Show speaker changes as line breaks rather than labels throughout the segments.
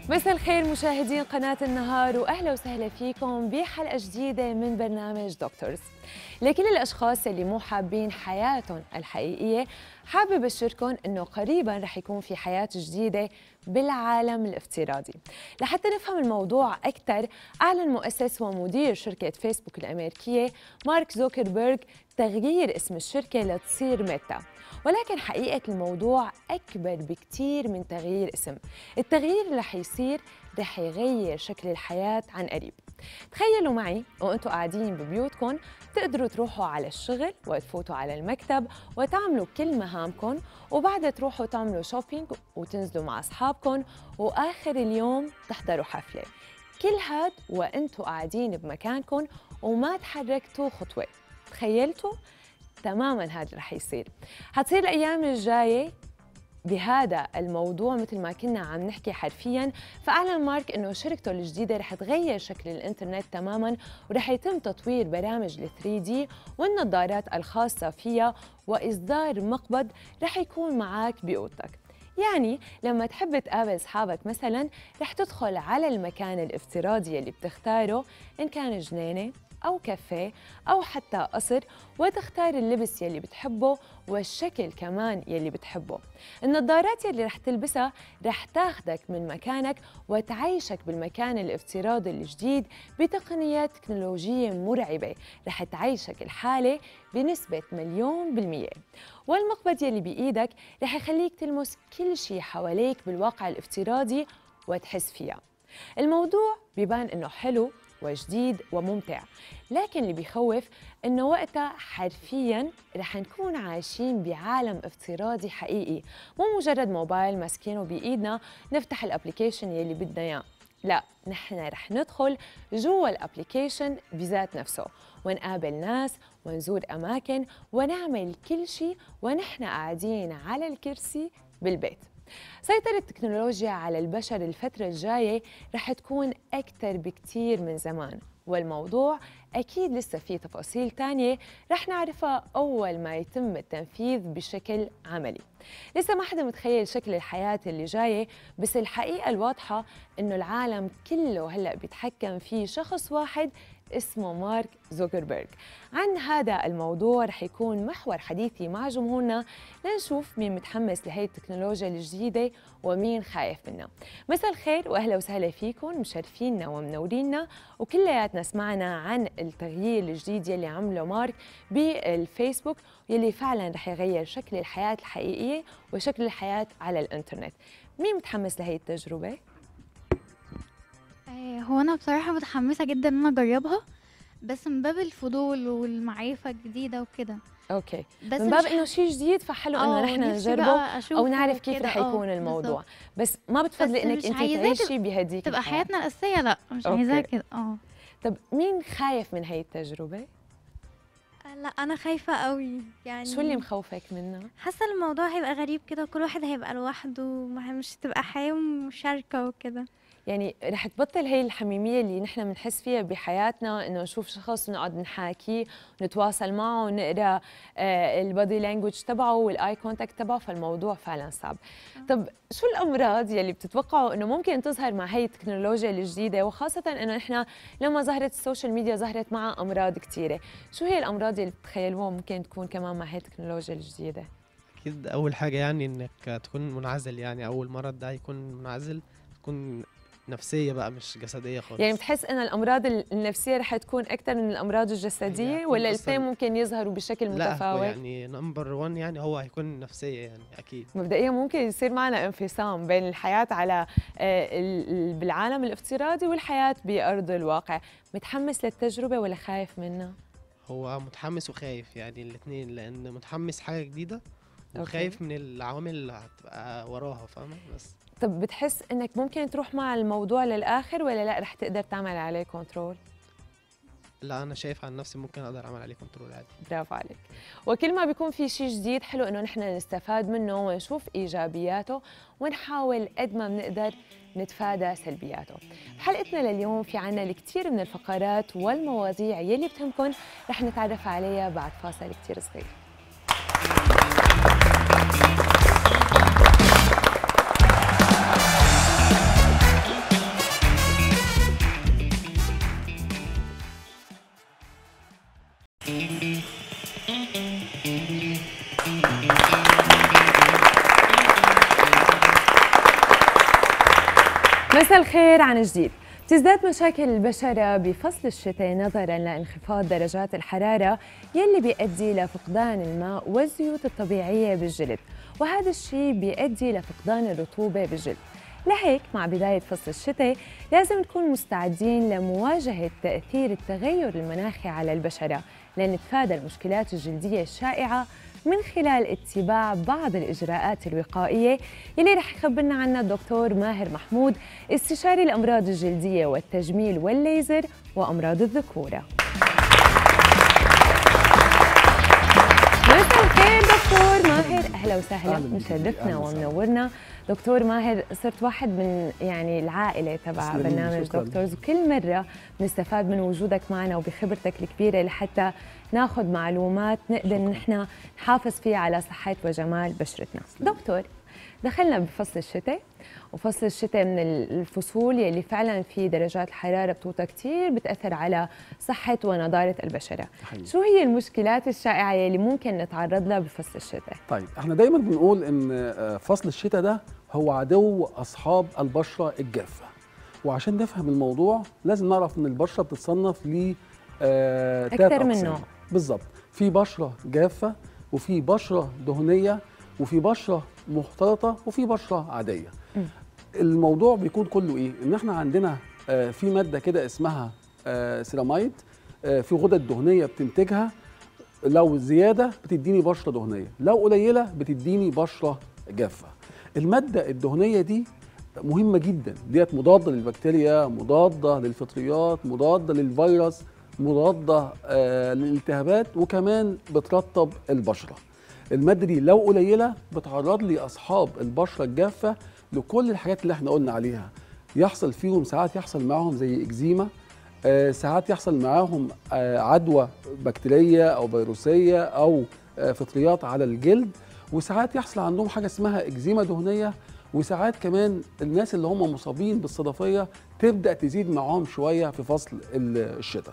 مساء الخير مشاهدين قناة النهار وأهلا وسهلا فيكم بحلقة جديدة من برنامج دكتورز لكل الأشخاص اللي مو حابين حياتهم الحقيقية حابة بشركم أنه قريبا رح يكون في حياة جديدة بالعالم الافتراضي لحتى نفهم الموضوع أكثر أعلن مؤسس ومدير شركة فيسبوك الأمريكية مارك زوكربيرج تغيير اسم الشركة لتصير ميتا ولكن حقيقة الموضوع أكبر بكتير من تغيير اسم التغيير اللي رح يصير رح يغير شكل الحياة عن قريب تخيلوا معي وانتم قاعدين ببيوتكم تقدروا تروحوا على الشغل وتفوتوا على المكتب وتعملوا كل مهامكم وبعدها تروحوا تعملوا شوبينج وتنزلوا مع أصحابكم وآخر اليوم تحضروا حفلة كل هاد وانتم قاعدين بمكانكم وما تحركتوا خطوة تخيلتوا؟ تماما هذا رح يصير حتصير الايام الجايه بهذا الموضوع مثل ما كنا عم نحكي حرفيا فاعلن مارك انه شركته الجديده رح تغير شكل الانترنت تماما ورح يتم تطوير برامج ال 3 دي والنظارات الخاصه فيها واصدار مقبض رح يكون معك باوضتك يعني لما تحب تقابل اصحابك مثلا رح تدخل على المكان الافتراضي اللي بتختاره ان كان جنينه أو كافيه أو حتى قصر وتختار اللبس يلي بتحبه والشكل كمان يلي بتحبه النظارات يلي رح تلبسها رح تاخدك من مكانك وتعيشك بالمكان الافتراضي الجديد بتقنيات تكنولوجية مرعبة رح تعيشك الحالة بنسبة مليون بالمية والمقبض يلي بإيدك رح يخليك تلمس كل شيء حواليك بالواقع الافتراضي وتحس فيها الموضوع بيبان انه حلو وجديد وممتع لكن اللي بيخوف انه وقتها حرفيا رح نكون عايشين بعالم افتراضي حقيقي مو مجرد موبايل ماسكينه بايدنا نفتح الابلكيشن يلي بدنا اياه لا نحن رح ندخل جوا الابلكيشن بذات نفسه ونقابل ناس ونزور اماكن ونعمل كل شيء ونحن قاعدين على الكرسي بالبيت سيطرة التكنولوجيا على البشر الفترة الجاية رح تكون أكثر بكتير من زمان والموضوع أكيد لسه في تفاصيل تانية رح نعرفها أول ما يتم التنفيذ بشكل عملي لسه ما حدا متخيل شكل الحياة اللي جاية بس الحقيقة الواضحة إنه العالم كله هلأ بيتحكم فيه شخص واحد اسمه مارك زوكربيرج عن هذا الموضوع رح يكون محور حديثي مع جمهورنا لنشوف مين متحمس لهي التكنولوجيا الجديدة ومين خايف منها مساء الخير وأهلا وسهلا فيكم مشرفينا ومنورينا وكلياتنا سمعنا عن التغيير الجديد يلي عمله مارك بالفيسبوك يلي فعلا رح يغير شكل الحياة الحقيقية وشكل الحياة على الانترنت مين متحمس لهي التجربة؟
هو انا بصراحه متحمسه جدا ان انا اجربها بس من باب الفضول والمعرفه الجديده وكده
اوكي
بس
من باب
مش
انه شيء جديد فحلو انه
آه،
نحن
نفسي
نجربه
بقى أشوفه
او نعرف كيف
وكده،
رح
آه،
يكون الموضوع
بالظبط.
بس ما بتفضلي
بس
انك
مش
انت
عايزاه
تعيشي بهديك
تبقى
الحياة.
حياتنا الاساسيه لا مش
أوكي.
عايزاها كده اه
طب مين خايف من هي التجربه
لا انا خايفه قوي يعني
شو اللي مخوفك منها
حاسه الموضوع هيبقى غريب كده كل واحد هيبقى لوحده ما- مش هتبقى حياه مشاركه وكده
يعني رح تبطل هي الحميميه اللي نحن بنحس فيها بحياتنا انه نشوف شخص ونقعد نحاكيه ونتواصل معه ونقرا البادي لانجوج تبعه والاي كونتاكت تبعه فالموضوع فعلا صعب طب شو الامراض يلي بتتوقعوا انه ممكن تظهر مع هي التكنولوجيا الجديده وخاصه انه نحن لما ظهرت السوشيال ميديا ظهرت معها امراض كثيره شو هي الامراض اللي بتتخيلوها ممكن تكون كمان مع هي التكنولوجيا الجديده
اكيد اول حاجه يعني انك تكون منعزل يعني اول مرض ده يكون منعزل تكون نفسيه بقى مش جسديه خالص
يعني بتحس ان الامراض النفسيه رح تكون اكثر من الامراض الجسديه
هي
ولا
هتكون
الاثنين
أصلاً-
ممكن يظهروا بشكل
لا هو
متفاوت
يعني نمبر 1 يعني هو هيكون نفسيه يعني اكيد
مبدئيا ممكن يصير معنا انفصام بين الحياه على آه، ال- ال- بالعالم الافتراضي والحياه بارض الواقع متحمس للتجربه ولا خايف منها
هو متحمس وخايف يعني الاثنين لان متحمس حاجه جديده
أوكي.
وخايف من العوامل اللي هتبقى وراها فاهمه بس
طب بتحس انك ممكن تروح مع الموضوع للاخر ولا لا رح تقدر تعمل عليه كنترول
لا انا شايف عن نفسي ممكن اقدر اعمل عليه كنترول عادي
برافو عليك وكل ما بيكون في شيء جديد حلو انه نحن نستفاد منه ونشوف ايجابياته ونحاول قد ما بنقدر نتفادى سلبياته بحلقتنا لليوم في عنا الكثير من الفقرات والمواضيع يلي بتهمكم رح نتعرف عليها بعد فاصل كثير صغير مساء الخير عن جديد تزداد مشاكل البشرة بفصل الشتاء نظرا لانخفاض درجات الحرارة يلي بيؤدي لفقدان الماء والزيوت الطبيعية بالجلد وهذا الشيء بيؤدي لفقدان الرطوبة بالجلد لهيك مع بداية فصل الشتاء لازم نكون مستعدين لمواجهة تأثير التغير المناخي على البشرة لنتفادى المشكلات الجلدية الشائعة من خلال اتباع بعض الإجراءات الوقائية يلي رح يخبرنا عنها الدكتور ماهر محمود استشاري الأمراض الجلدية والتجميل والليزر وأمراض الذكورة مساء الخير دكتور ماهر اهلا وسهلا
أهلاً بك.
مشرفنا
أهلاً وسهلاً.
ومنورنا دكتور ماهر صرت واحد من يعني العائله تبع
تسلمي لي،
برنامج
شكراً.
دكتورز وكل مره بنستفاد من وجودك معنا وبخبرتك الكبيره لحتى ناخذ معلومات نقدر نحن نحافظ فيها على صحه وجمال بشرتنا دكتور دخلنا بفصل الشتاء وفصل الشتاء من الفصول يلي فعلا في درجات الحراره بتوطى كثير بتاثر على صحه ونضاره البشره
حقيقي.
شو هي المشكلات الشائعه يلي ممكن نتعرض لها بفصل الشتاء
طيب احنا دايما بنقول ان آه، فصل الشتاء ده هو عدو اصحاب البشره الجافه وعشان نفهم الموضوع لازم نعرف ان البشره بتتصنف ل آه، تلات
أكتر من
أقسام.
نوع.
بالظبط في بشره جافه وفي بشره دهنيه وفي بشره مختلطه وفي بشره عاديه
م.
الموضوع بيكون كله ايه ان احنا عندنا آه، في ماده كده اسمها آه، سيراميد آه، في غدد دهنيه بتنتجها لو زياده بتديني بشره دهنيه لو قليله بتديني بشره جافه الماده الدهنيه دي مهمه جدا ديت مضاده للبكتيريا مضاده للفطريات مضاده للفيروس مضاده آه للالتهابات وكمان بترطب البشره الماده دي لو قليله بتعرض لي اصحاب البشره الجافه لكل الحاجات اللي احنا قلنا عليها يحصل فيهم ساعات يحصل معاهم زي اكزيما آه، ساعات يحصل معاهم آه، عدوى بكتيريه او فيروسيه او آه، فطريات على الجلد وساعات يحصل عندهم حاجه اسمها اكزيما دهنيه وساعات كمان الناس اللي هم مصابين بالصدفيه تبدا تزيد معاهم شويه في فصل ال- الشتاء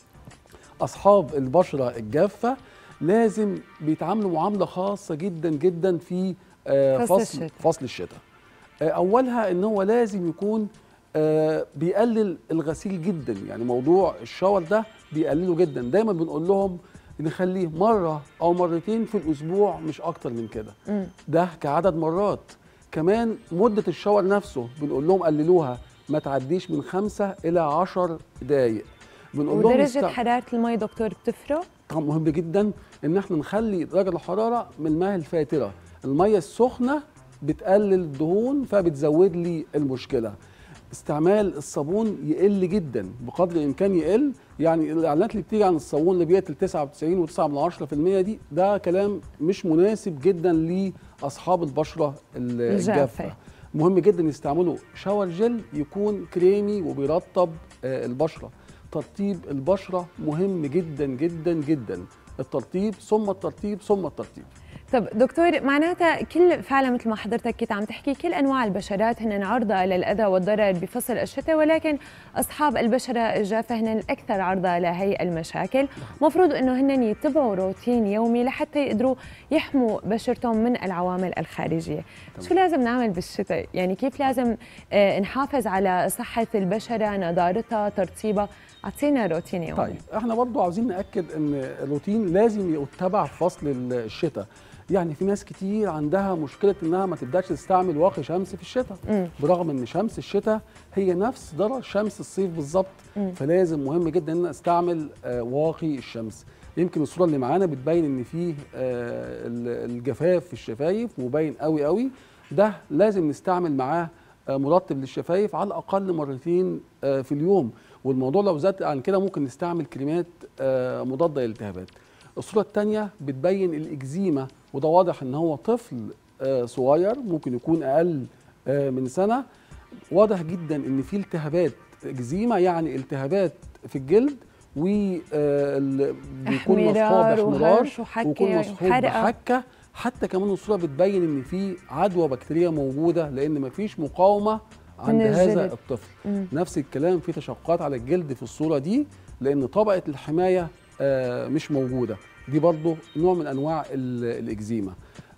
اصحاب البشره الجافه لازم بيتعاملوا معامله خاصه جدا جدا في آه،
فصل
فصل
الشتاء.
فصل الشتاء آه، اولها ان هو لازم يكون آه، بيقلل الغسيل جدا يعني موضوع الشاور ده بيقلله جدا دايما بنقول لهم نخليه مره او مرتين في الاسبوع مش اكتر من كده
مم.
ده كعدد مرات كمان مده الشاور نفسه بنقول لهم قللوها ما تعديش من خمسة إلى عشر دقايق بنقول لهم
ودرجه
يست-
حراره المي دكتور بتفرق
طبعا مهم جدا ان احنا نخلي درجه الحراره من المياه الفاتره الميه السخنه بتقلل الدهون فبتزود لي المشكله استعمال الصابون يقل جدا بقدر الامكان يقل يعني الاعلانات اللي بتيجي عن الصابون اللي بيقتل 99 و9 من 10% دي ده كلام مش مناسب جدا لاصحاب البشره ال-
الجافة.
الجافه مهم جدا يستعملوا شاور جل يكون كريمي وبيرطب آه، البشره ترطيب البشره مهم جدا جدا جدا الترطيب ثم الترطيب ثم الترطيب
طب دكتور معناتها كل فعلا مثل ما حضرتك كنت عم تحكي كل انواع البشرات هن عرضه للاذى والضرر بفصل الشتاء ولكن اصحاب البشره الجافه هن الاكثر عرضه لهي المشاكل مفروض انه هن يتبعوا روتين يومي لحتى يقدروا يحموا بشرتهم من العوامل الخارجيه شو لازم نعمل بالشتاء يعني كيف لازم آه، نحافظ على صحه البشره نضارتها ترطيبها اعطينا روتين يومي
طيب احنا برضو عاوزين ناكد ان الروتين لازم يتبع في فصل الشتاء يعني في ناس كتير عندها مشكله انها ما تبداش تستعمل واقي شمس في الشتاء
مم.
برغم ان شمس الشتاء هي نفس ضرر شمس الصيف بالظبط
مم.
فلازم مهم جدا ان أنا استعمل آه، واقي الشمس يمكن الصوره اللي معانا بتبين ان فيه آه، ال- الجفاف في الشفايف مبين قوي قوي ده لازم نستعمل معاه آه، مرطب للشفايف على الاقل مرتين آه، في اليوم والموضوع لو زاد عن كده ممكن نستعمل كريمات آه، مضاده للالتهابات الصوره الثانيه بتبين الاكزيما وده واضح ان هو طفل آه، صغير ممكن يكون اقل آه، من سنه واضح جدا ان في التهابات اكزيما يعني التهابات في الجلد و آه، ال- بيكون مصحوب
احمرار
باحمرار
وهرش وحكه
ويكون مصحوب
وحرقه
بحكه حتى كمان الصوره بتبين ان في عدوى بكتيريه موجوده لان مفيش مقاومه عند
من
هذا
الجلد.
الطفل
مم.
نفس الكلام في تشققات على الجلد في الصوره دي لان طبقه الحمايه آه، مش موجوده دي برضو نوع من انواع ال- الاكزيما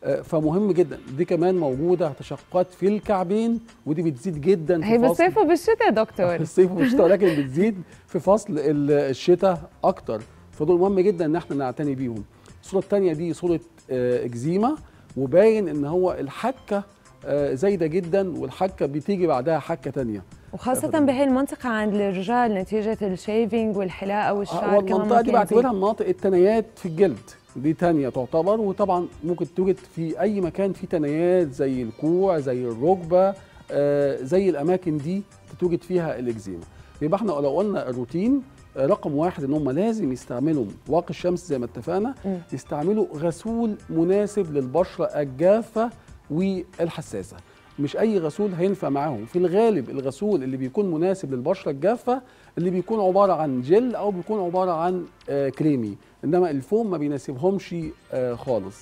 آه، فمهم جدا دي كمان موجوده تشققات في الكعبين ودي بتزيد جدا في
هي
فصل
بالصيف وبالشتاء
في
دكتور
الصيف والشتاء ولكن بتزيد في فصل ال- الشتاء اكتر فدول مهم جدا ان احنا نعتني بيهم الصوره الثانيه دي صوره آه، اكزيما وباين ان هو الحكه آه، زايده جدا والحكه بتيجي بعدها حكه تانية
وخاصة
أبداً.
بهي المنطقة عند الرجال نتيجة الشيفينج والحلاقة والشعر
هو
كمان
المنطقه دي
ممكن
بعتبرها
يزيد.
مناطق التنايات في الجلد دي تانية تعتبر وطبعا ممكن توجد في اي مكان فيه تنايات زي الكوع زي الركبه آه، زي الاماكن دي تتوجد فيها الاكزيما يبقى احنا لو قلنا الروتين آه، رقم واحد ان هم لازم يستعملوا واقي الشمس زي ما اتفقنا
مم.
يستعملوا غسول مناسب للبشره الجافه والحساسه مش اي غسول هينفع معاهم في الغالب الغسول اللي بيكون مناسب للبشره الجافه اللي بيكون عباره عن جل او بيكون عباره عن آه كريمي انما الفوم ما بيناسبهمش آه خالص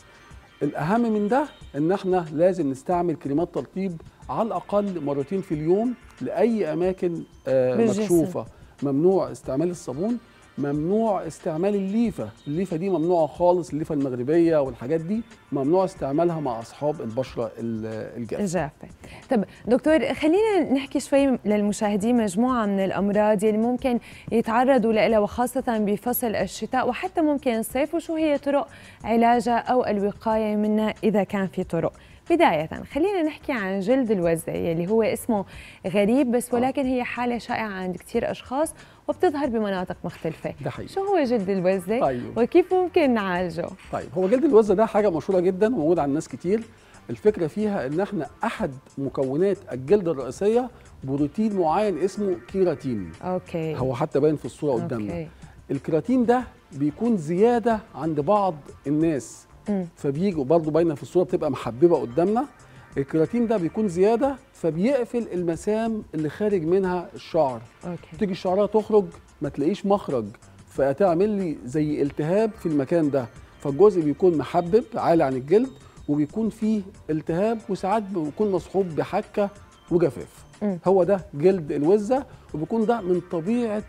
الاهم من ده ان احنا لازم نستعمل كريمات ترطيب على الاقل مرتين في اليوم لاي اماكن آه
بالجسم.
مكشوفه ممنوع استعمال الصابون ممنوع استعمال الليفه الليفه دي ممنوعه خالص الليفه المغربيه والحاجات دي ممنوع استعمالها مع اصحاب البشره ال- الجافه
الجافة طب دكتور خلينا نحكي شوي للمشاهدين مجموعة من الأمراض اللي ممكن يتعرضوا لها وخاصة بفصل الشتاء وحتى ممكن الصيف وشو هي طرق علاجها أو الوقاية منها إذا كان في طرق بداية خلينا نحكي عن جلد الوزة يلي هو اسمه غريب بس ولكن هي حالة شائعة عند كثير أشخاص وبتظهر بمناطق مختلفة
ده حقيقي
شو هو جلد الوزة
طيب
وكيف ممكن نعالجه
طيب هو جلد الوزه ده حاجه مشهوره جدا وموجود عند ناس كتير الفكره فيها ان احنا احد مكونات الجلد الرئيسيه بروتين معين اسمه كيراتين
أوكي
هو حتى باين في الصوره قدامنا
أوكي.
الكيراتين ده بيكون زياده عند بعض الناس
مم.
فبيجوا برضه باينه في الصوره بتبقى محببه قدامنا الكيراتين ده بيكون زياده فبيقفل المسام اللي خارج منها الشعر
أوكي
تيجي الشعريه تخرج ما تلاقيش مخرج فتعمل لي زي التهاب في المكان ده فالجزء بيكون محبب عالي عن الجلد وبيكون فيه التهاب وساعات بيكون مصحوب بحكه وجفاف
مم.
هو ده جلد الوزه وبيكون ده من طبيعه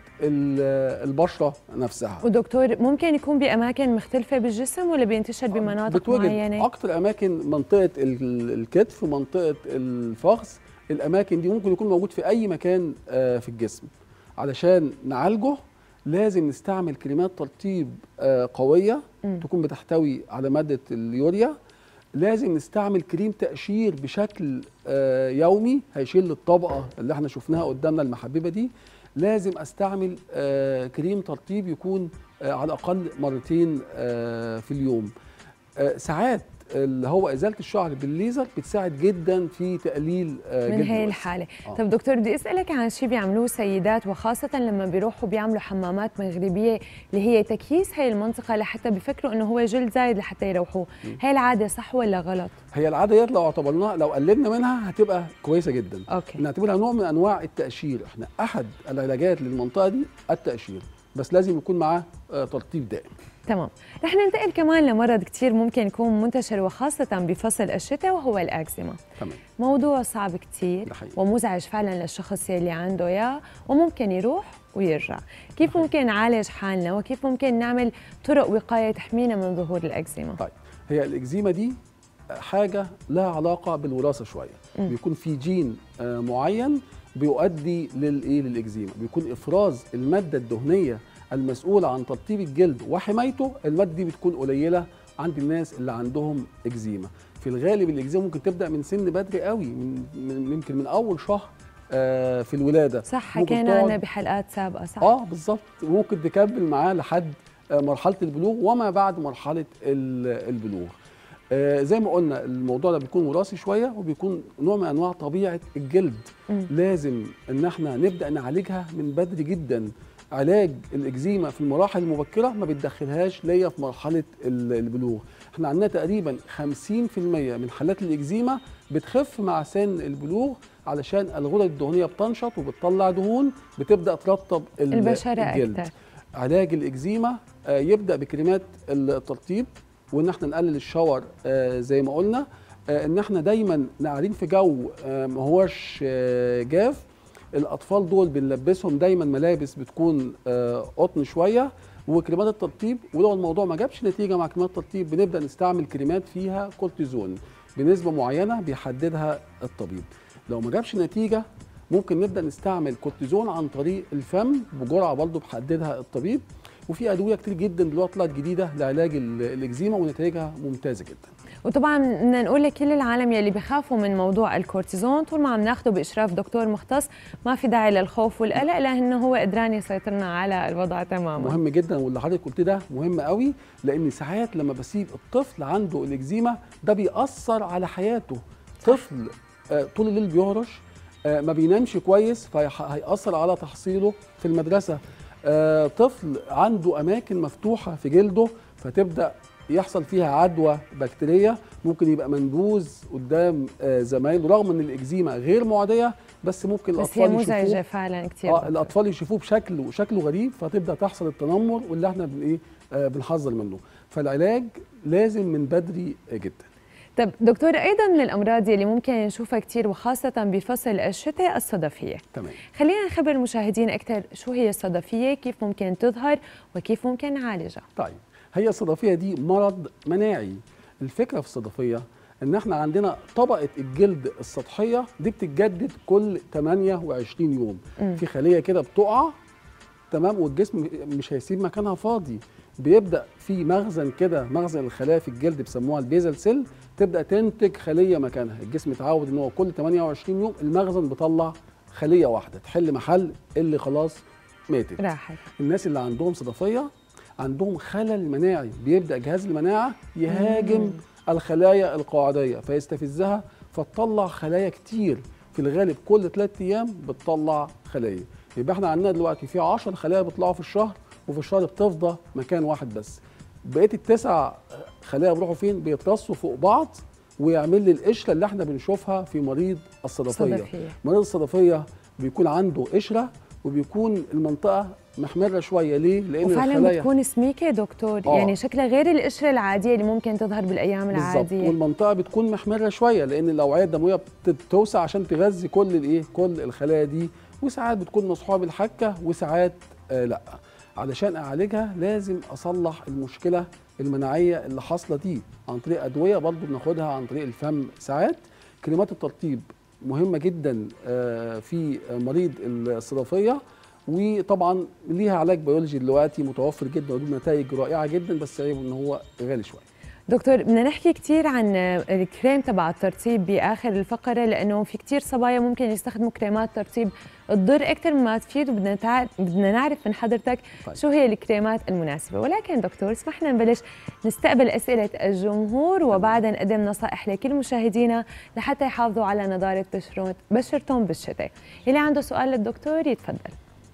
ال- البشره نفسها
ودكتور ممكن يكون بأماكن مختلفة بالجسم ولا بينتشر بمناطق
بتواجد
معينة؟
اكتر اماكن منطقه ال- الكتف منطقه الفخذ الاماكن دي ممكن يكون موجود في اي مكان آه، في الجسم علشان نعالجه لازم نستعمل كريمات ترطيب آه، قويه
مم.
تكون بتحتوي على ماده اليوريا لازم نستعمل كريم تقشير بشكل آه، يومي هيشيل الطبقه اللي احنا شفناها قدامنا المحببه دي لازم استعمل آه، كريم ترطيب يكون آه، على الاقل مرتين آه، في اليوم آه، ساعات اللي هو ازاله الشعر بالليزر بتساعد جدا في تقليل آه،
من
جلد
هي
الوجه.
الحالة
آه.
طب دكتور بدي أسألك عن شيء بيعملوه سيدات وخاصة لما بيروحوا بيعملوا حمامات مغربية اللي هي تكييس هي المنطقة لحتى بيفكروا إنه هو جلد زايد لحتى يروحوه هي العادة صح ولا غلط؟
هي العاده ديت لو اعتبرناها لو قللنا منها هتبقى كويسه جدا
أوكي
نعتبرها نوع من انواع التقشير احنا احد العلاجات للمنطقه دي التقشير بس لازم يكون معاه آه، ترطيب دائم
تمام رح ننتقل كمان لمرض كتير ممكن يكون منتشر وخاصة بفصل الشتاء وهو الأكزيما
تمام
موضوع صعب كتير
ده حقيقي.
ومزعج فعلا للشخص اللي عنده اياه وممكن يروح ويرجع كيف ممكن نعالج حالنا وكيف ممكن نعمل طرق وقاية تحمينا من ظهور الأكزيما
طيب هي الاكزيما دي حاجه لها علاقه بالوراثه شويه
مم.
بيكون في جين آه، معين بيؤدي للايه للاكزيما بيكون افراز الماده الدهنيه المسؤوله عن ترطيب الجلد وحمايته الماده دي بتكون قليله عند الناس اللي عندهم اكزيما في الغالب الاكزيما ممكن تبدا من سن بدري قوي من, من يمكن من اول شهر آه، في الولاده
صح
ممكن
حكينا
تقعد-
عنها بحلقات سابقة صح
اه بالظبط ممكن تكمل معاه لحد آه، مرحله البلوغ وما بعد مرحله ال- البلوغ آه، زي ما قلنا الموضوع ده بيكون وراثي شويه وبيكون نوع من انواع طبيعه الجلد
مم.
لازم ان احنا نبدا نعالجها من بدري جدا علاج الاكزيما في المراحل المبكره ما بتدخلهاش ليا في مرحله ال- البلوغ احنا عندنا تقريبا 50% من حالات الاكزيما بتخف مع سن البلوغ علشان الغدد الدهنيه بتنشط وبتطلع دهون بتبدا ترطب ال-
البشرة
الجلد
أكتر
علاج الاكزيما آه، يبدا بكريمات الترطيب وان احنا نقلل الشاور آه، زي ما قلنا آه، ان احنا دايما قاعدين في جو آه، ما هوش آه، جاف الاطفال دول بنلبسهم دايما ملابس بتكون آه، قطن شويه وكريمات الترطيب ولو الموضوع ما جابش نتيجه مع كريمات الترطيب بنبدا نستعمل كريمات فيها كورتيزون بنسبه معينه بيحددها الطبيب لو ما جابش نتيجه ممكن نبدا نستعمل كورتيزون عن طريق الفم بجرعه برضه بيحددها الطبيب وفي ادويه كتير جدا دلوقتي طلعت جديده لعلاج ال- الاكزيما ونتائجها ممتازه جدا
وطبعا بدنا نقول لكل العالم يلي بخافوا من موضوع الكورتيزون طول ما عم ناخده باشراف دكتور مختص ما في داعي للخوف والقلق لانه هو قدران يسيطرنا على الوضع تماما
مهم جدا واللي حضرتك قلت ده مهم قوي لان ساعات لما بسيب الطفل عنده الاكزيما ده بيأثر على حياته طفل آه، طول الليل بيهرش آه، ما بينامش كويس فهيأثر على تحصيله في المدرسة آه، طفل عنده أماكن مفتوحة في جلده فتبدأ يحصل فيها عدوى بكتيرية ممكن يبقى منبوذ قدام آه، زمايله رغم ان الاكزيما غير معدية بس ممكن
بس هي
الاطفال يشوفوه
مزعجه فعلا كثير
اه الاطفال يشوفوه بشكل شكله غريب فتبدا تحصل التنمر واللي احنا بن ايه آه بنحذر منه فالعلاج لازم من بدري جدا
طب دكتور ايضا من الامراض يلي ممكن نشوفها كثير وخاصه بفصل الشتاء الصدفيه
تمام
خلينا نخبر المشاهدين اكثر شو هي الصدفيه كيف ممكن تظهر وكيف ممكن نعالجها
طيب هي الصدفيه دي مرض مناعي الفكره في الصدفيه ان احنا عندنا طبقه الجلد السطحيه دي بتتجدد كل 28 يوم
مم.
في خليه كده بتقع تمام والجسم مش هيسيب مكانها فاضي بيبدا في مخزن كده مخزن الخلايا في الجلد بيسموها البيزل سيل تبدا تنتج خليه مكانها الجسم اتعود ان هو كل 28 يوم المخزن بيطلع خليه واحده تحل محل اللي خلاص ماتت
راحت
الناس اللي عندهم صدفيه عندهم خلل مناعي بيبدا جهاز المناعه يهاجم
مم.
الخلايا القاعديه فيستفزها فتطلع خلايا كتير في الغالب كل ثلاث ايام بتطلع خلايا يبقى احنا عندنا دلوقتي في 10 خلايا بيطلعوا في الشهر وفي الشهر بتفضى مكان واحد بس بقيه التسع خلايا بيروحوا فين بيترصوا فوق بعض ويعمل لي القشره اللي احنا بنشوفها في مريض الصدفيه
صدفيه
مريض الصدفيه بيكون عنده قشره وبيكون المنطقه محمره شويه ليه؟ لان
وفعلا
الخلايا
بتكون سميكه دكتور
آه.
يعني شكلها غير القشره العاديه اللي ممكن تظهر بالايام
بالظبط
العاديه
والمنطقه بتكون محمره شويه لان الاوعيه الدمويه بتوسع عشان تغذي كل الايه كل الخلايا دي وساعات بتكون مصحوبه بالحكه وساعات آه لا علشان اعالجها لازم اصلح المشكله المناعيه اللي حاصله دي عن طريق ادويه برضو بناخدها عن طريق الفم ساعات كريمات الترطيب مهمه جدا آه، في مريض الصدفيه وطبعا ليها علاج بيولوجي دلوقتي متوفر جدا ودي نتائج رائعه جدا بس عيب ان هو غالي شويه
دكتور بدنا نحكي كثير عن الكريم تبع الترطيب باخر الفقره لانه في كثير صبايا ممكن يستخدموا كريمات ترطيب تضر اكثر مما تفيد وبدنا تع... بدنا نعرف من حضرتك
طيب.
شو هي الكريمات المناسبه ولكن دكتور اسمحنا نبلش نستقبل اسئله الجمهور وبعدها نقدم نصائح لكل مشاهدينا لحتى يحافظوا على نضاره بشرت- بشرتهم بالشتاء اللي عنده سؤال للدكتور يتفضل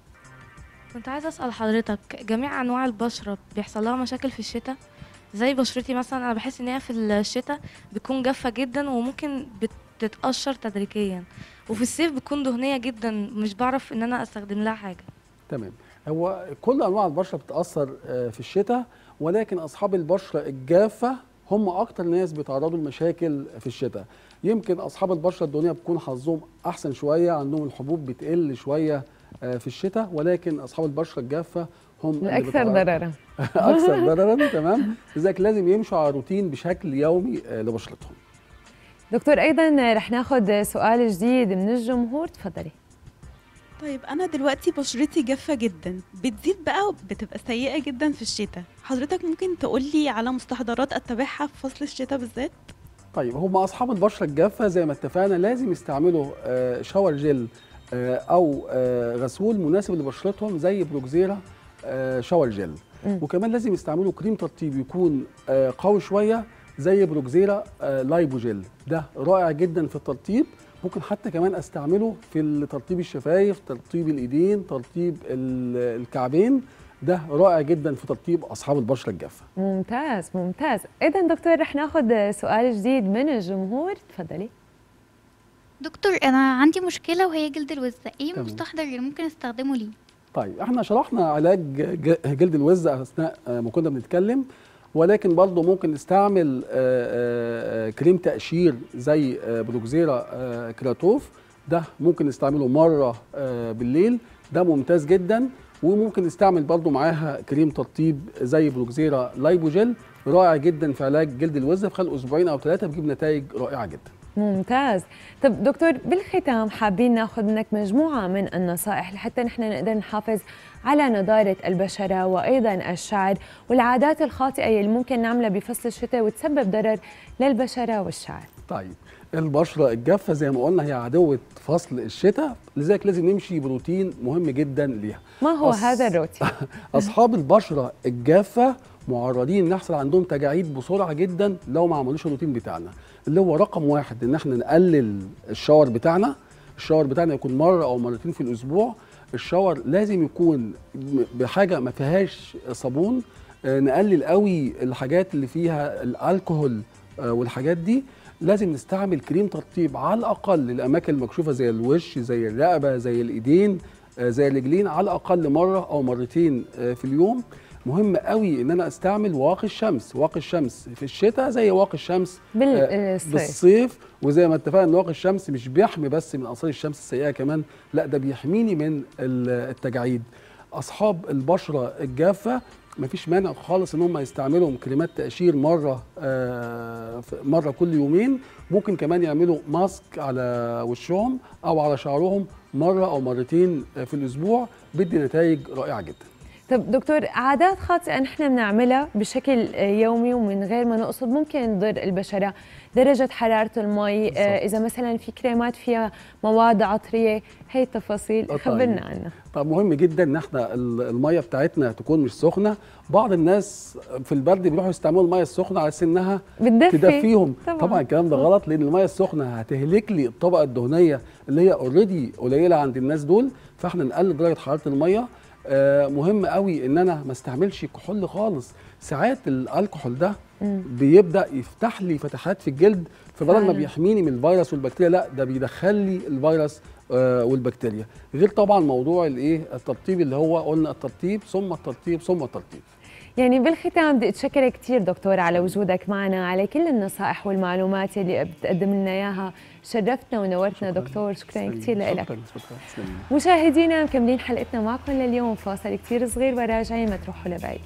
كنت عايزة أسأل حضرتك جميع أنواع البشرة بيحصل لها مشاكل في الشتاء زي بشرتي مثلا أنا بحس إن هي في الشتاء بتكون جافة جدا وممكن بتتقشر تدريجيا وفي الصيف بتكون دهنية جدا مش بعرف إن أنا أستخدم لها حاجة
تمام هو كل انواع البشره بتاثر آه، في الشتاء ولكن اصحاب البشره الجافه هم اكتر ناس بيتعرضوا لمشاكل في الشتاء يمكن اصحاب البشره الدهنيه بيكون حظهم احسن شويه عندهم الحبوب بتقل شويه آه، في الشتاء ولكن اصحاب البشره الجافه هم اللي
الاكثر
بيتعرضوا-
ضررا
اكثر ضررا تمام لذلك لازم يمشوا على روتين بشكل يومي آه، لبشرتهم
دكتور ايضا رح ناخذ سؤال جديد من الجمهور تفضلي
طيب انا دلوقتي بشرتي جافه جدا بتزيد بقى وبتبقى سيئه جدا في الشتاء حضرتك ممكن تقولي على مستحضرات اتبعها في فصل الشتاء بالذات
طيب هم اصحاب البشره الجافه زي ما اتفقنا لازم يستعملوا آه، شاور جل آه، او آه، غسول مناسب لبشرتهم زي بروكزيرا آه، شاور جل
مم.
وكمان لازم يستعملوا كريم ترطيب يكون آه، قوي شويه زي بروكزيرا آه، لايبو جل ده رائع جدا في الترطيب ممكن حتى كمان استعمله في ترطيب الشفايف ترطيب الايدين ترطيب ال- الكعبين ده رائع جدا في ترطيب اصحاب البشره الجافه
ممتاز ممتاز اذا دكتور رح ناخذ سؤال جديد من الجمهور تفضلي
دكتور انا عندي مشكله وهي جلد الوزه ايه
تمام.
المستحضر اللي ممكن استخدمه ليه
طيب احنا شرحنا علاج ج- جلد الوز اثناء آه، ما كنا بنتكلم ولكن برضه ممكن نستعمل آه، آه، آه، كريم تقشير زي آه، بروكزيرا آه، كراتوف ده ممكن نستعمله مره آه، بالليل ده ممتاز جدا وممكن نستعمل برضو معاها كريم ترطيب زي بروكزيرا لايبوجيل رائع جدا في علاج جلد الوز في خلال اسبوعين او ثلاثه بيجيب نتائج رائعه جدا
ممتاز طب دكتور بالختام حابين ناخذ منك مجموعة من النصائح لحتى نحن نقدر نحافظ على نضارة البشرة وأيضا الشعر والعادات الخاطئة اللي ممكن نعملها بفصل الشتاء وتسبب ضرر للبشرة والشعر
طيب البشره الجافه زي ما قلنا هي عدوه فصل الشتاء لذلك لازم نمشي بروتين مهم جدا ليها
ما هو
أص-
هذا الروتين؟
اصحاب البشره الجافه معرضين ان يحصل عندهم تجاعيد بسرعه جدا لو ما عملوش الروتين بتاعنا اللي هو رقم واحد ان احنا نقلل الشاور بتاعنا الشاور بتاعنا يكون مره او مرتين في الاسبوع الشاور لازم يكون م- بحاجه ما فيهاش صابون آه، نقلل قوي الحاجات اللي فيها الكحول آه، والحاجات دي لازم نستعمل كريم ترطيب على الاقل الاماكن المكشوفه زي الوش زي الرقبه زي الايدين آه، زي الرجلين على الاقل مره او مرتين آه، في اليوم مهم قوي ان انا استعمل واقي الشمس واقي الشمس في الشتاء زي واقي الشمس
بالصيف
بالصيف وزي ما اتفقنا ان واقي الشمس مش بيحمي بس من اثار الشمس السيئه كمان لا ده بيحميني من ال- التجاعيد اصحاب البشره الجافه مفيش مانع خالص ان هم يستعملوا كريمات تقشير مره آه ف- مره كل يومين ممكن كمان يعملوا ماسك على وشهم او على شعرهم مره او مرتين آه، في الاسبوع بيدي نتائج رائعه جدا
طب دكتور عادات خاطئة نحن بنعملها بشكل آه، يومي ومن غير ما نقصد ممكن تضر البشرة درجة حرارة المي آه،
بالظبط.
إذا مثلا في كريمات فيها مواد عطرية هي التفاصيل
آه، طيب.
خبرنا عنها
طب مهم جدا ان احنا ال- الميه بتاعتنا تكون مش سخنه بعض الناس في البرد بيروحوا يستعملوا الميه السخنه على اساس انها
بتدفي
تدفيهم
طبعاً.
طبعا الكلام ده غلط لان الميه السخنه هتهلك لي الطبقه الدهنيه اللي هي اوريدي قليله عند الناس دول فاحنا نقلل درجه حراره الميه آه مهم قوي ان انا ما استعملش كحول خالص ساعات الكحول ده
مم.
بيبدا يفتح لي فتحات في الجلد فبدل ما
فعلاً.
بيحميني من الفيروس والبكتيريا لا ده بيدخل لي الفيروس آه، والبكتيريا غير طبعا موضوع الايه الترطيب اللي هو قلنا الترطيب ثم الترطيب ثم الترطيب
يعني بالختام بدي اتشكرك كثير دكتور على وجودك معنا على كل النصائح والمعلومات اللي بتقدم لنا اياها شرفتنا ونورتنا دكتور شكرا كثير لك
شكرا شكرا تسلمي.
مشاهدينا مكملين حلقتنا معكم لليوم فاصل كثير صغير وراجعين ما تروحوا لبعيد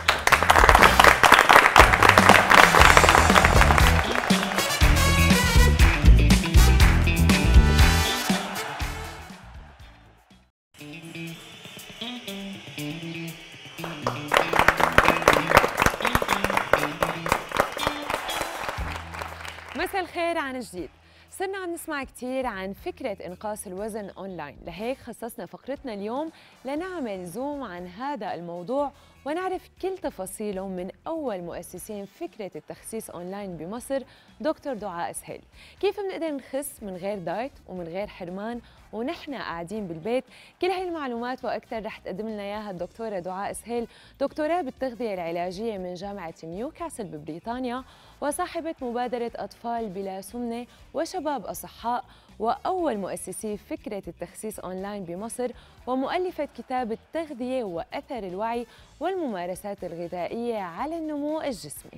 مساء الخير عن جديد صرنا عم نسمع كثير عن فكرة إنقاص الوزن أونلاين لهيك خصصنا فقرتنا اليوم لنعمل زوم عن هذا الموضوع ونعرف كل تفاصيله من أول مؤسسين فكرة التخسيس أونلاين بمصر دكتور دعاء سهيل كيف بنقدر نخس من غير دايت ومن غير حرمان ونحن قاعدين بالبيت كل هاي المعلومات وأكثر رح تقدم لنا إياها الدكتورة دعاء سهيل دكتوراه بالتغذية العلاجية من جامعة نيوكاسل ببريطانيا وصاحبة مبادرة أطفال بلا سمنة وشباب أصحاء وأول مؤسسي فكرة التخسيس أونلاين بمصر ومؤلفة كتاب التغذية وأثر الوعي والممارسات الغذائية على النمو الجسمي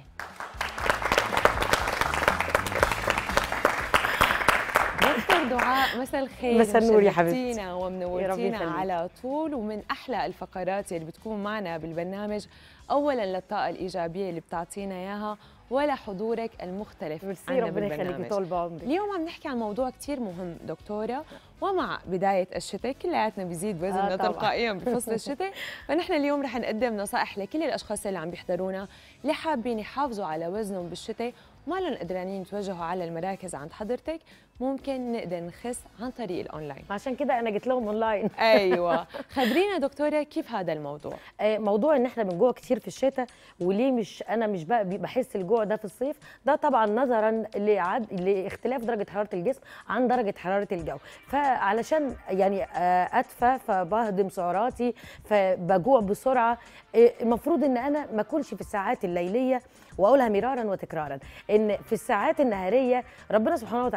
دكتور دعاء مساء الخير
مساء النور يا حبيبتي.
مشرفتينا
يا رب
ومنورتينا
يخليك.
على طول ومن أحلى الفقرات اللي بتكون معنا بالبرنامج أولا للطاقة الإيجابية اللي بتعطينا إياها ولا حضورك المختلف
ميرسي
عنا
ربنا يخليكي
بالبرنامج
طول بعمرك
اليوم عم نحكي عن موضوع كتير مهم دكتورة ومع بداية الشتاء كلياتنا بيزيد وزننا
آه طبعاً.
تلقائيا بفصل الشتاء فنحن اليوم رح نقدم نصائح لكل الأشخاص اللي عم بيحضرونا اللي حابين يحافظوا على وزنهم بالشتاء وما لهم قدرانين يتوجهوا على المراكز عند حضرتك ممكن نقدر نخس عن طريق الأونلاين
عشان كده انا جيت لهم اونلاين
أيوة خبرينا دكتورة كيف هذا الموضوع
آه، موضوع ان احنا بنجوع كتير في الشتاء وليه مش انا مش بقى بحس الجوع ده في الصيف ده طبعا نظرا لعد لاختلاف درجه حراره الجسم عن درجه حراره الجو فعلشان يعني آه، ادفى فبهضم سعراتي فبجوع بسرعه آه، المفروض ان انا ما اكلش في الساعات الليليه واقولها مرارا وتكرارا ان في الساعات النهاريه ربنا سبحانه وتعالى خلق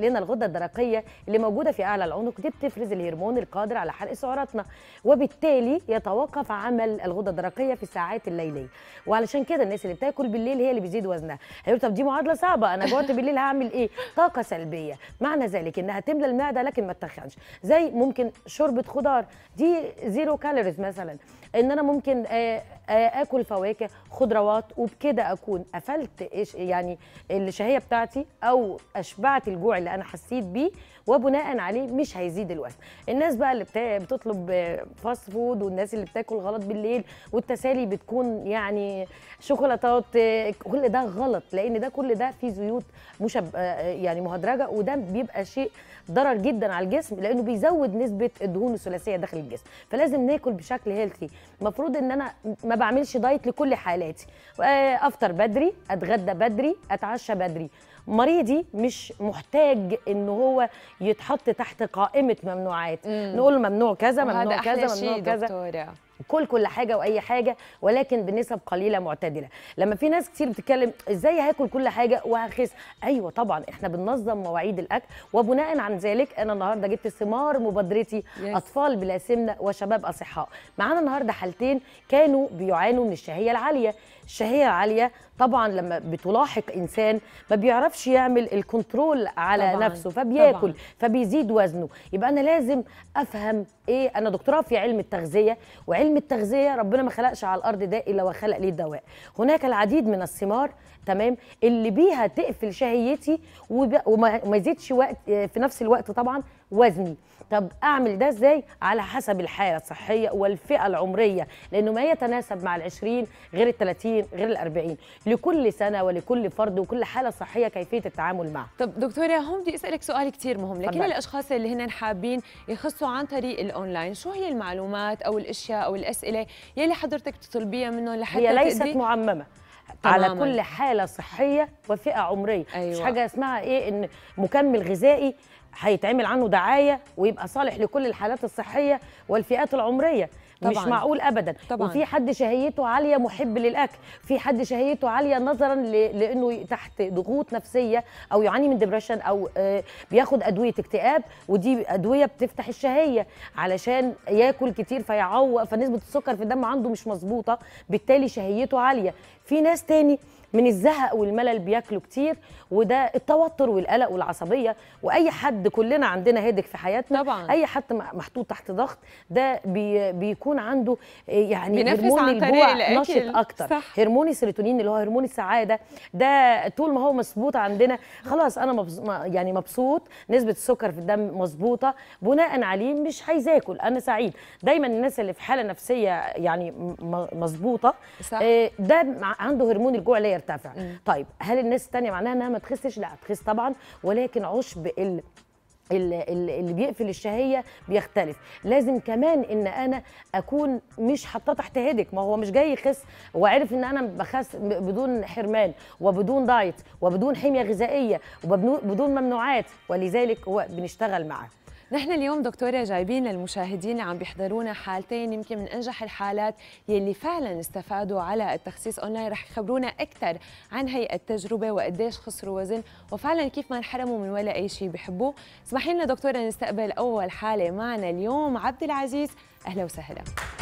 لان الغده الدرقيه اللي موجوده في اعلى العنق دي بتفرز الهرمون القادر على حرق سعراتنا وبالتالي يتوقف عمل الغده الدرقيه في الساعات الليليه وعلشان كده الناس اللي بتاكل بالليل هي اللي بيزيد وزنها هيقول طب دي معادله صعبه انا جوعت بالليل هعمل ايه طاقه سلبيه معنى ذلك انها تملى المعده لكن ما تخنش زي ممكن شوربه خضار دي زيرو كالوريز مثلا ان انا ممكن آه، آه، اكل فواكه خضروات وبكده اكون قفلت إيش- يعني الشهيه بتاعتي او اشبعت الجوع اللي انا حسيت بيه وبناء عليه مش هيزيد الوزن الناس بقى اللي بتا- بتطلب آه، فاست فود والناس اللي بتاكل غلط بالليل والتسالي بتكون يعني شوكولاتات آه، كل ده غلط لان ده كل ده فيه زيوت مشب آه، يعني مهدرجه وده بيبقى شيء ضرر جدا على الجسم لانه بيزود نسبه الدهون الثلاثيه داخل الجسم فلازم ناكل بشكل هيلثي المفروض ان انا ما بعملش دايت لكل حالاتي آه، افطر بدري اتغدى بدري اتعشى بدري مريضي مش محتاج ان هو يتحط تحت قائمه ممنوعات
مم.
نقول له ممنوع كذا
وهذا
ممنوع
احلى
كذا ممنوع
شيء
كذا
دكتوره
كل كل حاجه واي حاجه ولكن بنسب قليله معتدله لما في ناس كتير بتتكلم ازاي هاكل كل حاجه وهخس ايوه طبعا احنا بننظم مواعيد الاكل وبناء عن ذلك انا النهارده جبت ثمار مبادرتي
Yes.
اطفال بلا سمنه وشباب اصحاء معانا النهارده حالتين كانوا بيعانوا من الشهيه العاليه الشهيه العاليه طبعا لما بتلاحق انسان ما بيعرفش يعمل الكنترول على
طبعاً،
نفسه فبياكل
طبعاً.
فبيزيد وزنه يبقى انا لازم افهم ايه انا دكتوراه في علم التغذيه وعلم التغذيه ربنا ما خلقش على الارض ده الا وخلق ليه الدواء هناك العديد من الثمار تمام اللي بيها تقفل شهيتي وب- وما وما يزيدش وقت في نفس الوقت طبعا وزني طب اعمل ده ازاي على حسب الحاله الصحيه والفئه العمريه لانه ما يتناسب مع ال20 غير ال30 غير ال40 لكل سنه ولكل فرد وكل حاله صحيه كيفيه التعامل معها
طب دكتوره هون بدي اسالك سؤال كثير مهم لكل
تفضلي.
الاشخاص اللي هن حابين يخصوا عن طريق الاونلاين شو هي المعلومات او الاشياء او الاسئله يلي حضرتك تطلبيها منهم لحتى
هي ليست
تقدري-
معممه على
تماماً.
كل حاله صحيه وفئه عمريه
أيوة.
مش حاجه اسمها ايه ان مكمل غذائي هيتعمل عنه دعايه ويبقى صالح لكل الحالات الصحيه والفئات العمريه مش
طبعاً.
معقول ابدا
طبعاً.
وفي حد شهيته عاليه محب للاكل في حد شهيته عاليه نظرا ل... لانه تحت ضغوط نفسيه او يعاني من ديبريشن او آه، بياخد ادويه اكتئاب ودي ادويه بتفتح الشهيه علشان ياكل كتير فيعوق فنسبه السكر في الدم عنده مش مظبوطه بالتالي شهيته عاليه في ناس تاني من الزهق والملل بياكلوا كتير وده التوتر والقلق والعصبيه واي حد كلنا عندنا هيدك في حياتنا
طبعاً.
اي حد محطوط تحت ضغط ده بي بيكون عنده يعني
بينفس
هرمون
عن طريق
الجوع
الأكل.
نشط اكتر
صح.
هرمون السيروتونين اللي هو هرمون السعاده ده طول ما هو مظبوط عندنا خلاص انا مبز... ما- يعني مبسوط نسبه السكر في الدم مظبوطه بناء عليه مش عايز اكل انا سعيد دايما الناس اللي في حاله نفسيه يعني م- مظبوطه
صح.
آه، ده مع- عنده هرمون الجوع لا يرتفع طيب هل الناس التانية معناها انها ما تخسش لا تخس طبعا ولكن عشب ال ال- ال- اللي بيقفل الشهيه بيختلف لازم كمان ان انا اكون مش حاطاه تحت هيدك ما هو مش جاي يخس وعرف ان انا بخس ب- بدون حرمان وبدون دايت وبدون حميه غذائيه وبدون ممنوعات ولذلك هو بنشتغل معاه
نحن اليوم دكتورة جايبين للمشاهدين اللي عم بيحضرونا حالتين يمكن من أنجح الحالات يلي فعلا استفادوا على التخسيس أونلاين رح يخبرونا أكثر عن هي التجربة وقديش خسروا وزن وفعلا كيف ما انحرموا من ولا أي شيء بيحبوه اسمحي لنا دكتورة نستقبل أول حالة معنا اليوم عبد العزيز أهلا وسهلا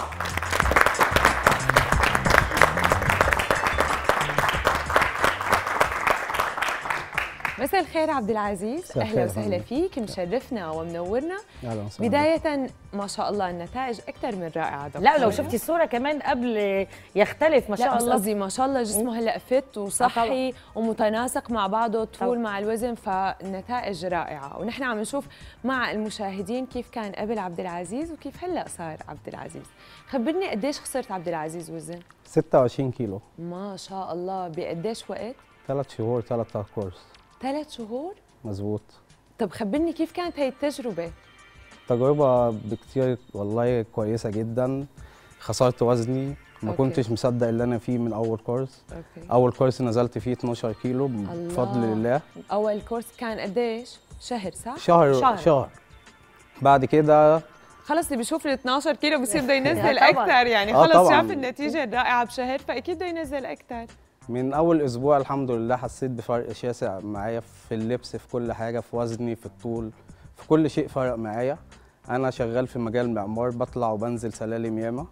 مساء الخير عبد العزيز
مساء
اهلا
الخير،
وسهلا
أهلاً.
فيك مشرفنا ومنورنا
اهلا وسهلا
بداية ما شاء الله النتائج أكثر من رائعة دكتورة
لا لو شفتي الصوره كمان قبل يختلف ما
لا
شاء
بس
الله
قصدي ما شاء الله جسمه هلا فت وصحي ومتناسق مع بعضه طول
طبعاً.
مع الوزن فالنتائج رائعه ونحن عم نشوف مع المشاهدين كيف كان قبل عبد العزيز وكيف هلا صار عبد العزيز خبرني قديش خسرت عبد العزيز وزن
26 كيلو
ما شاء الله بقديش وقت
ثلاث شهور ثلاث كورس
ثلاث شهور
مزبوط
طب خبرني كيف كانت هي التجربه
تجربة بكتير والله كويسة جدا خسرت وزني ما
أوكي.
كنتش مصدق اللي انا فيه من اول كورس
اوكي
اول كورس نزلت فيه 12 كيلو بفضل
الله.
الله
اول كورس كان قديش شهر صح
شهر
شهر.
شهر, شهر. بعد كده
خلص اللي بيشوف ال 12 كيلو بصير بده ينزل
طبعاً.
اكثر يعني
آه
خلص
طبعاً.
شاف النتيجه الرائعه بشهر فاكيد بده ينزل اكثر
من اول اسبوع الحمد لله حسيت بفرق شاسع معايا في اللبس في كل حاجه في وزني في الطول في كل شيء فرق معايا انا شغال في مجال معمار بطلع وبنزل سلالم ياما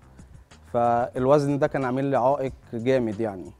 فالوزن ده كان عامل لي عائق جامد يعني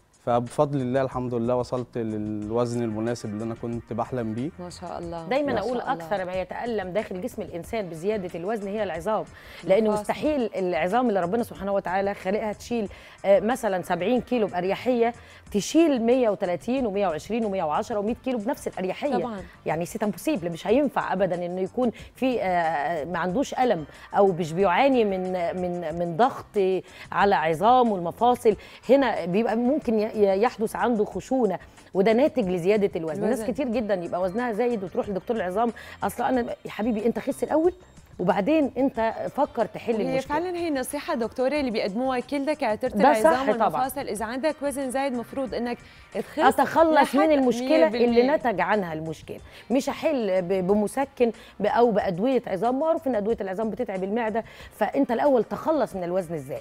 فبفضل الله الحمد لله وصلت للوزن المناسب اللي انا كنت بحلم بيه
ما شاء الله
دايما
ما
اقول
شاء الله.
اكثر ما يتالم داخل جسم الانسان بزياده الوزن هي العظام لان
مفاصل.
مستحيل العظام اللي ربنا سبحانه وتعالى خالقها تشيل آه، مثلا 70 كيلو باريحيه تشيل 130 و120 و110 و100 كيلو بنفس الاريحيه
طبعا
يعني سيت امبوسيبل مش هينفع ابدا انه يكون في آه، ما عندوش الم او مش بيعاني من من من ضغط على عظام والمفاصل هنا بيبقى ممكن ي- يحدث عنده خشونه وده ناتج لزياده الوزن ناس
الوزن.
كتير جدا يبقى وزنها زايد وتروح لدكتور العظام اصل انا يا حبيبي انت خس الاول وبعدين انت فكر تحل
وهي
المشكله
فعلا هي نصيحة دكتورة اللي بيقدموها كل دكاترة
ده صح
العظام
طبعاً.
والمفاصل إذا عندك وزن زايد مفروض إنك تخس
اتخلص من
لحد
المشكله
100%.
اللي نتج عنها المشكله مش احل ب- بمسكن ب- او بادويه عظام معروف ان ادويه العظام بتتعب المعده فانت الاول تخلص من الوزن الزائد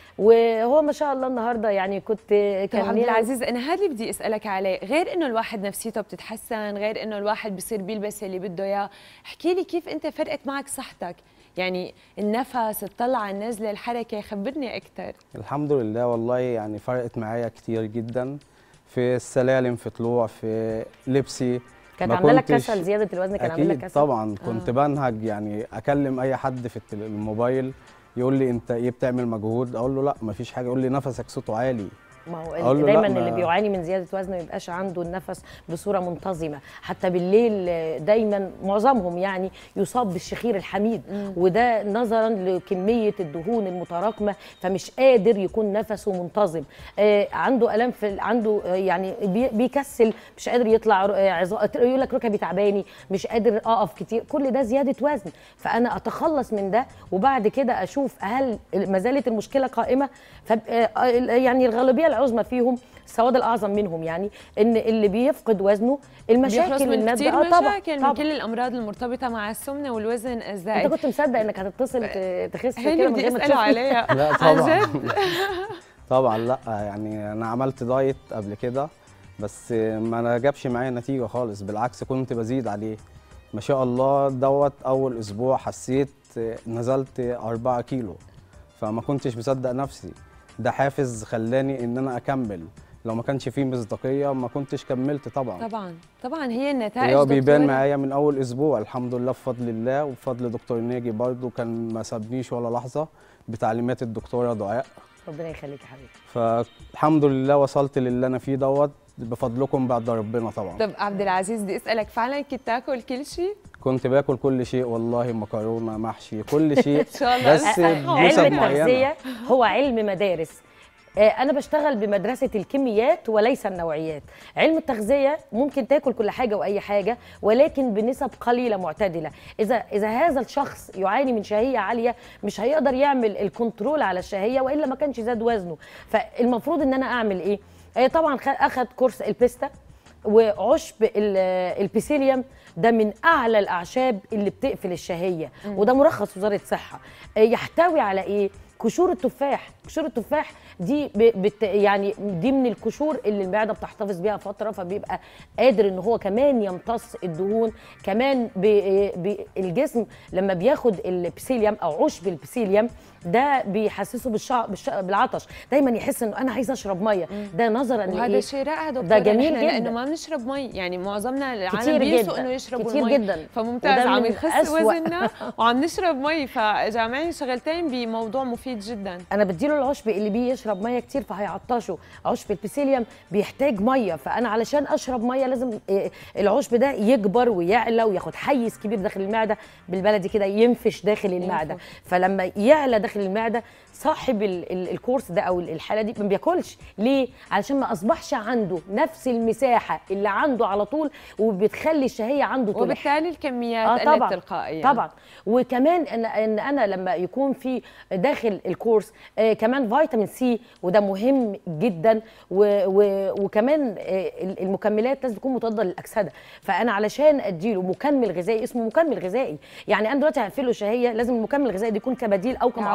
وهو ما شاء الله النهارده يعني كنت
طب
كان
عبد
ليا-
العزيز انا هذا اللي بدي اسالك عليه غير انه الواحد نفسيته بتتحسن غير انه الواحد بصير بيلبس اللي بده اياه احكي لي كيف انت فرقت معك صحتك يعني النفس الطلعه النزله الحركه خبرني اكثر
الحمد لله والله يعني فرقت معايا كتير جدا في السلالم في طلوع في لبسي
كانت
ما
عامله لك
كنتش-
كسل زياده الوزن كان عامل لك
اكيد
كسل
طبعا كنت
آه.
بنهج يعني اكلم اي حد في التل- الموبايل يقول لي انت ايه بتعمل مجهود اقول له لا مفيش حاجه يقول لي نفسك صوته عالي
ما هو
أقول له لا،
دايما
ما-
اللي بيعاني من زياده وزن ما يبقاش عنده النفس بصوره منتظمه حتى بالليل آه، دايما معظمهم يعني يصاب بالشخير الحميد وده نظرا لكميه الدهون المتراكمه فمش قادر يكون نفسه منتظم آه، عنده الام في ال- عنده آه، يعني بي- بيكسل مش قادر يطلع آه، عظا- يقول لك ركبي تعباني مش قادر اقف كتير كل ده زياده وزن فانا اتخلص من ده وبعد كده اشوف هل ما زالت المشكله قائمه فب... آه، يعني الغالبيه العظمى فيهم السواد الاعظم منهم يعني ان اللي بيفقد وزنه
بيخلص
المشاكل
من
المادة
كثير
آه طبعا
مشاكل من
طبعا
كل الامراض المرتبطه مع السمنه والوزن الزائد
انت كنت مصدق انك هتتصل ت- تخس
هي
كده
اللي
من
بدي
غير ما
اساله
تشوفني؟
عليها
لا
عن
طبعا
جد
طبعا لا يعني انا عملت دايت قبل كده بس ما جابش معايا نتيجه خالص بالعكس كنت بزيد عليه ما شاء الله دوت اول اسبوع حسيت نزلت 4 كيلو فما كنتش مصدق نفسي ده حافز خلاني ان انا اكمل لو ما كانش فيه مصداقيه ما كنتش كملت طبعا
طبعا طبعا هي النتائج
هو بيبان
دكتورة.
معايا من اول اسبوع الحمد لله بفضل الله وبفضل دكتور ناجي برضو كان ما سابنيش ولا لحظه بتعليمات الدكتوره دعاء
ربنا يخليك يا حبيبي
فالحمد لله وصلت للي انا فيه دوت بفضلكم بعد ربنا طبعا
طب عبد العزيز بدي اسالك فعلا كنت تاكل كل شيء
كنت باكل كل شيء والله مكرونه محشي كل شيء
ان شاء الله
بس
ألف
علم
صحة.
بنسب معينه
التغذيه هو علم مدارس آه، انا بشتغل بمدرسه الكميات وليس النوعيات علم التغذيه ممكن تاكل كل حاجه واي حاجه ولكن بنسب قليله معتدله اذا اذا هذا الشخص يعاني من شهيه عاليه مش هيقدر يعمل الكنترول على الشهيه والا ما كانش زاد وزنه فالمفروض ان انا اعمل ايه آه، طبعا خ- اخد كورس البيستا وعشب ال- البيسيليوم ده من اعلى الاعشاب اللي بتقفل الشهيه وده مرخص وزاره الصحه آه، يحتوي على ايه قشور التفاح قشور التفاح دي ب- بت يعني دي من القشور اللي المعده بتحتفظ بيها فتره فبيبقى قادر ان هو كمان يمتص الدهون كمان ب- ب- الجسم لما بياخد البسيليوم او عشب البسيليوم ده بيحسسه بالشع... بالش... بالعطش دايما يحس انه انا عايز اشرب ميه ده نظرا
وهذا
لإيه؟
شيء رائع دكتور
ده جميل
نحن لانه
جدا.
ما بنشرب مي يعني معظمنا العالم
كتير
بيسوا
جدا.
انه يشربوا
كتير
المي
جدا.
فممتاز
وده
عم
من
يخس
أسوأ.
وزننا وعم نشرب مي فجامعين شغلتين بموضوع مفيد جدا
انا بديله العشب اللي بيه يشرب ميه كتير فهيعطشه عشب البسيليوم بيحتاج ميه فانا علشان اشرب ميه لازم إيه، العشب ده يكبر ويعلى وياخد حيز كبير داخل المعده بالبلدي كده ينفش داخل المعده فلما يعلى داخل المعده صاحب ال- ال- الكورس ده او الحاله دي ما بياكلش ليه علشان ما اصبحش عنده نفس المساحه اللي عنده على طول وبتخلي الشهيه عنده تلح
وبالتالي الكميات
اه
قلت
طبعا
تلقائيا
طبعا وكمان ان ان انا لما يكون في داخل الكورس آه كمان فيتامين سي وده مهم جدا و و وكمان آه المكملات لازم تكون مضاده للاكسده فانا علشان اديله مكمل غذائي اسمه مكمل غذائي يعني انا دلوقتي هقفل له شهيه لازم المكمل الغذائي ده يكون كبديل او كمعوض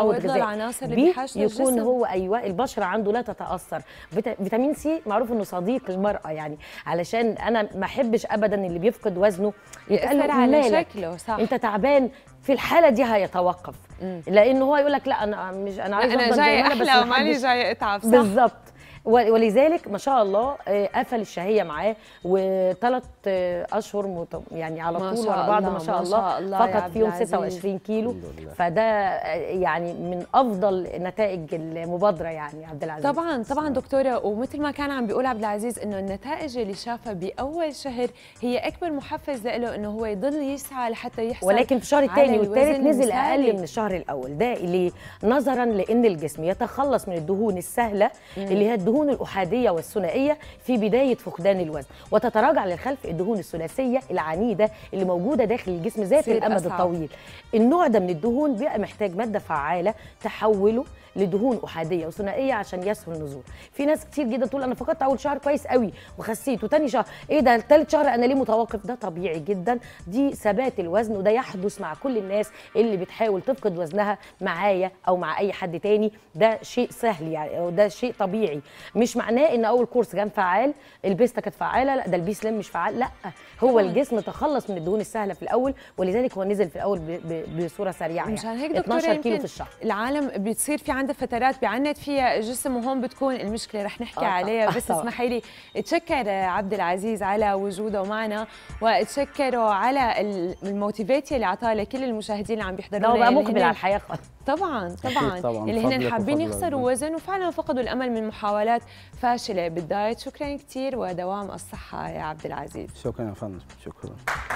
تعوض
يعوض له
غذائي
العناصر اللي
بي
بحاجة
يكون
الجسم.
هو ايوه البشره عنده لا تتاثر فيتا- فيتامين سي معروف انه صديق المراه يعني علشان انا ما احبش ابدا اللي بيفقد وزنه يتقال له
يأثر على
مالك؟
شكله صح
انت تعبان في الحاله دي هيتوقف لانه هو يقول لك لا انا مش انا عايز
انا
أفضل زي
جاي
ما أنا، بس
احلى
ما
وماني
حدش-
جاي اتعب صح
بالظبط و- ولذلك ما شاء الله آه، قفل الشهيه معاه وثلاث اشهر مت- يعني على
ما
طول
شاء
ورا بعض
الله،
ما شاء
ما
الله,
شاء الله يا
فقط
عبد
فيهم
العزيز.
26 كيلو
الحمد لله.
فده آه، يعني من افضل نتائج المبادره يعني عبد العزيز
طبعا طبعا دكتوره ومثل ما كان عم بيقول عبد العزيز انه النتائج اللي شافها باول شهر هي اكبر محفز له انه هو يضل يسعى لحتى يحصل
ولكن في الشهر
على
الثاني والثالث
الوزن
نزل
المثالي.
اقل من الشهر الاول ده ليه نظرا لان الجسم يتخلص من الدهون السهله اللي هي الدهون الاحاديه والثنائيه في بدايه فقدان الوزن وتتراجع للخلف الدهون الثلاثيه العنيده اللي موجوده داخل الجسم ذات
تصير
الامد
أصعب.
الطويل النوع ده من الدهون بيبقى محتاج ماده فعاله تحوله لدهون احاديه وثنائيه عشان يسهل النزول في ناس كتير جدا تقول انا فقدت اول شهر كويس قوي وخسيت وتاني شهر ايه ده تالت شهر انا ليه متوقف ده طبيعي جدا دي ثبات الوزن وده يحدث مع كل الناس اللي بتحاول تفقد وزنها معايا او مع اي حد تاني ده شيء سهل يعني أو ده شيء طبيعي مش معناه ان اول كورس كان فعال البيستا كانت فعاله لا ده البي سليم مش فعال لا هو
طبعاً.
الجسم تخلص من الدهون السهله في الاول ولذلك هو نزل في الاول ب- ب- بصوره سريعه
مشان
يعني
هيك دكتورة
12 كيلو
يمكن
في الشهر
العالم بتصير في عندها فترات بيعند فيها الجسم وهون بتكون المشكله رح نحكي
آه،
عليها
آه،
بس
طبعاً.
اسمحي لي اتشكر عبد العزيز على وجوده معنا واتشكره على ال- الموتيفيتي اللي اعطاها لكل المشاهدين اللي عم بيحضروا
ده هو بقى
اللي
مقبل
هن-
على الحياه خالص
طبعا طبعا
طبعاً،
اللي هن
بفضلك
حابين
وفضل
يخسروا
ربنا.
وزن وفعلا فقدوا الامل من محاولات فاشله بالدايت شكرا كثير ودوام الصحه يا عبد العزيز
شكرا يا فندم شكرا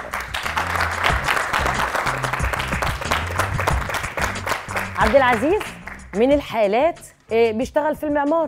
عبد العزيز من الحالات آه، بيشتغل في المعمار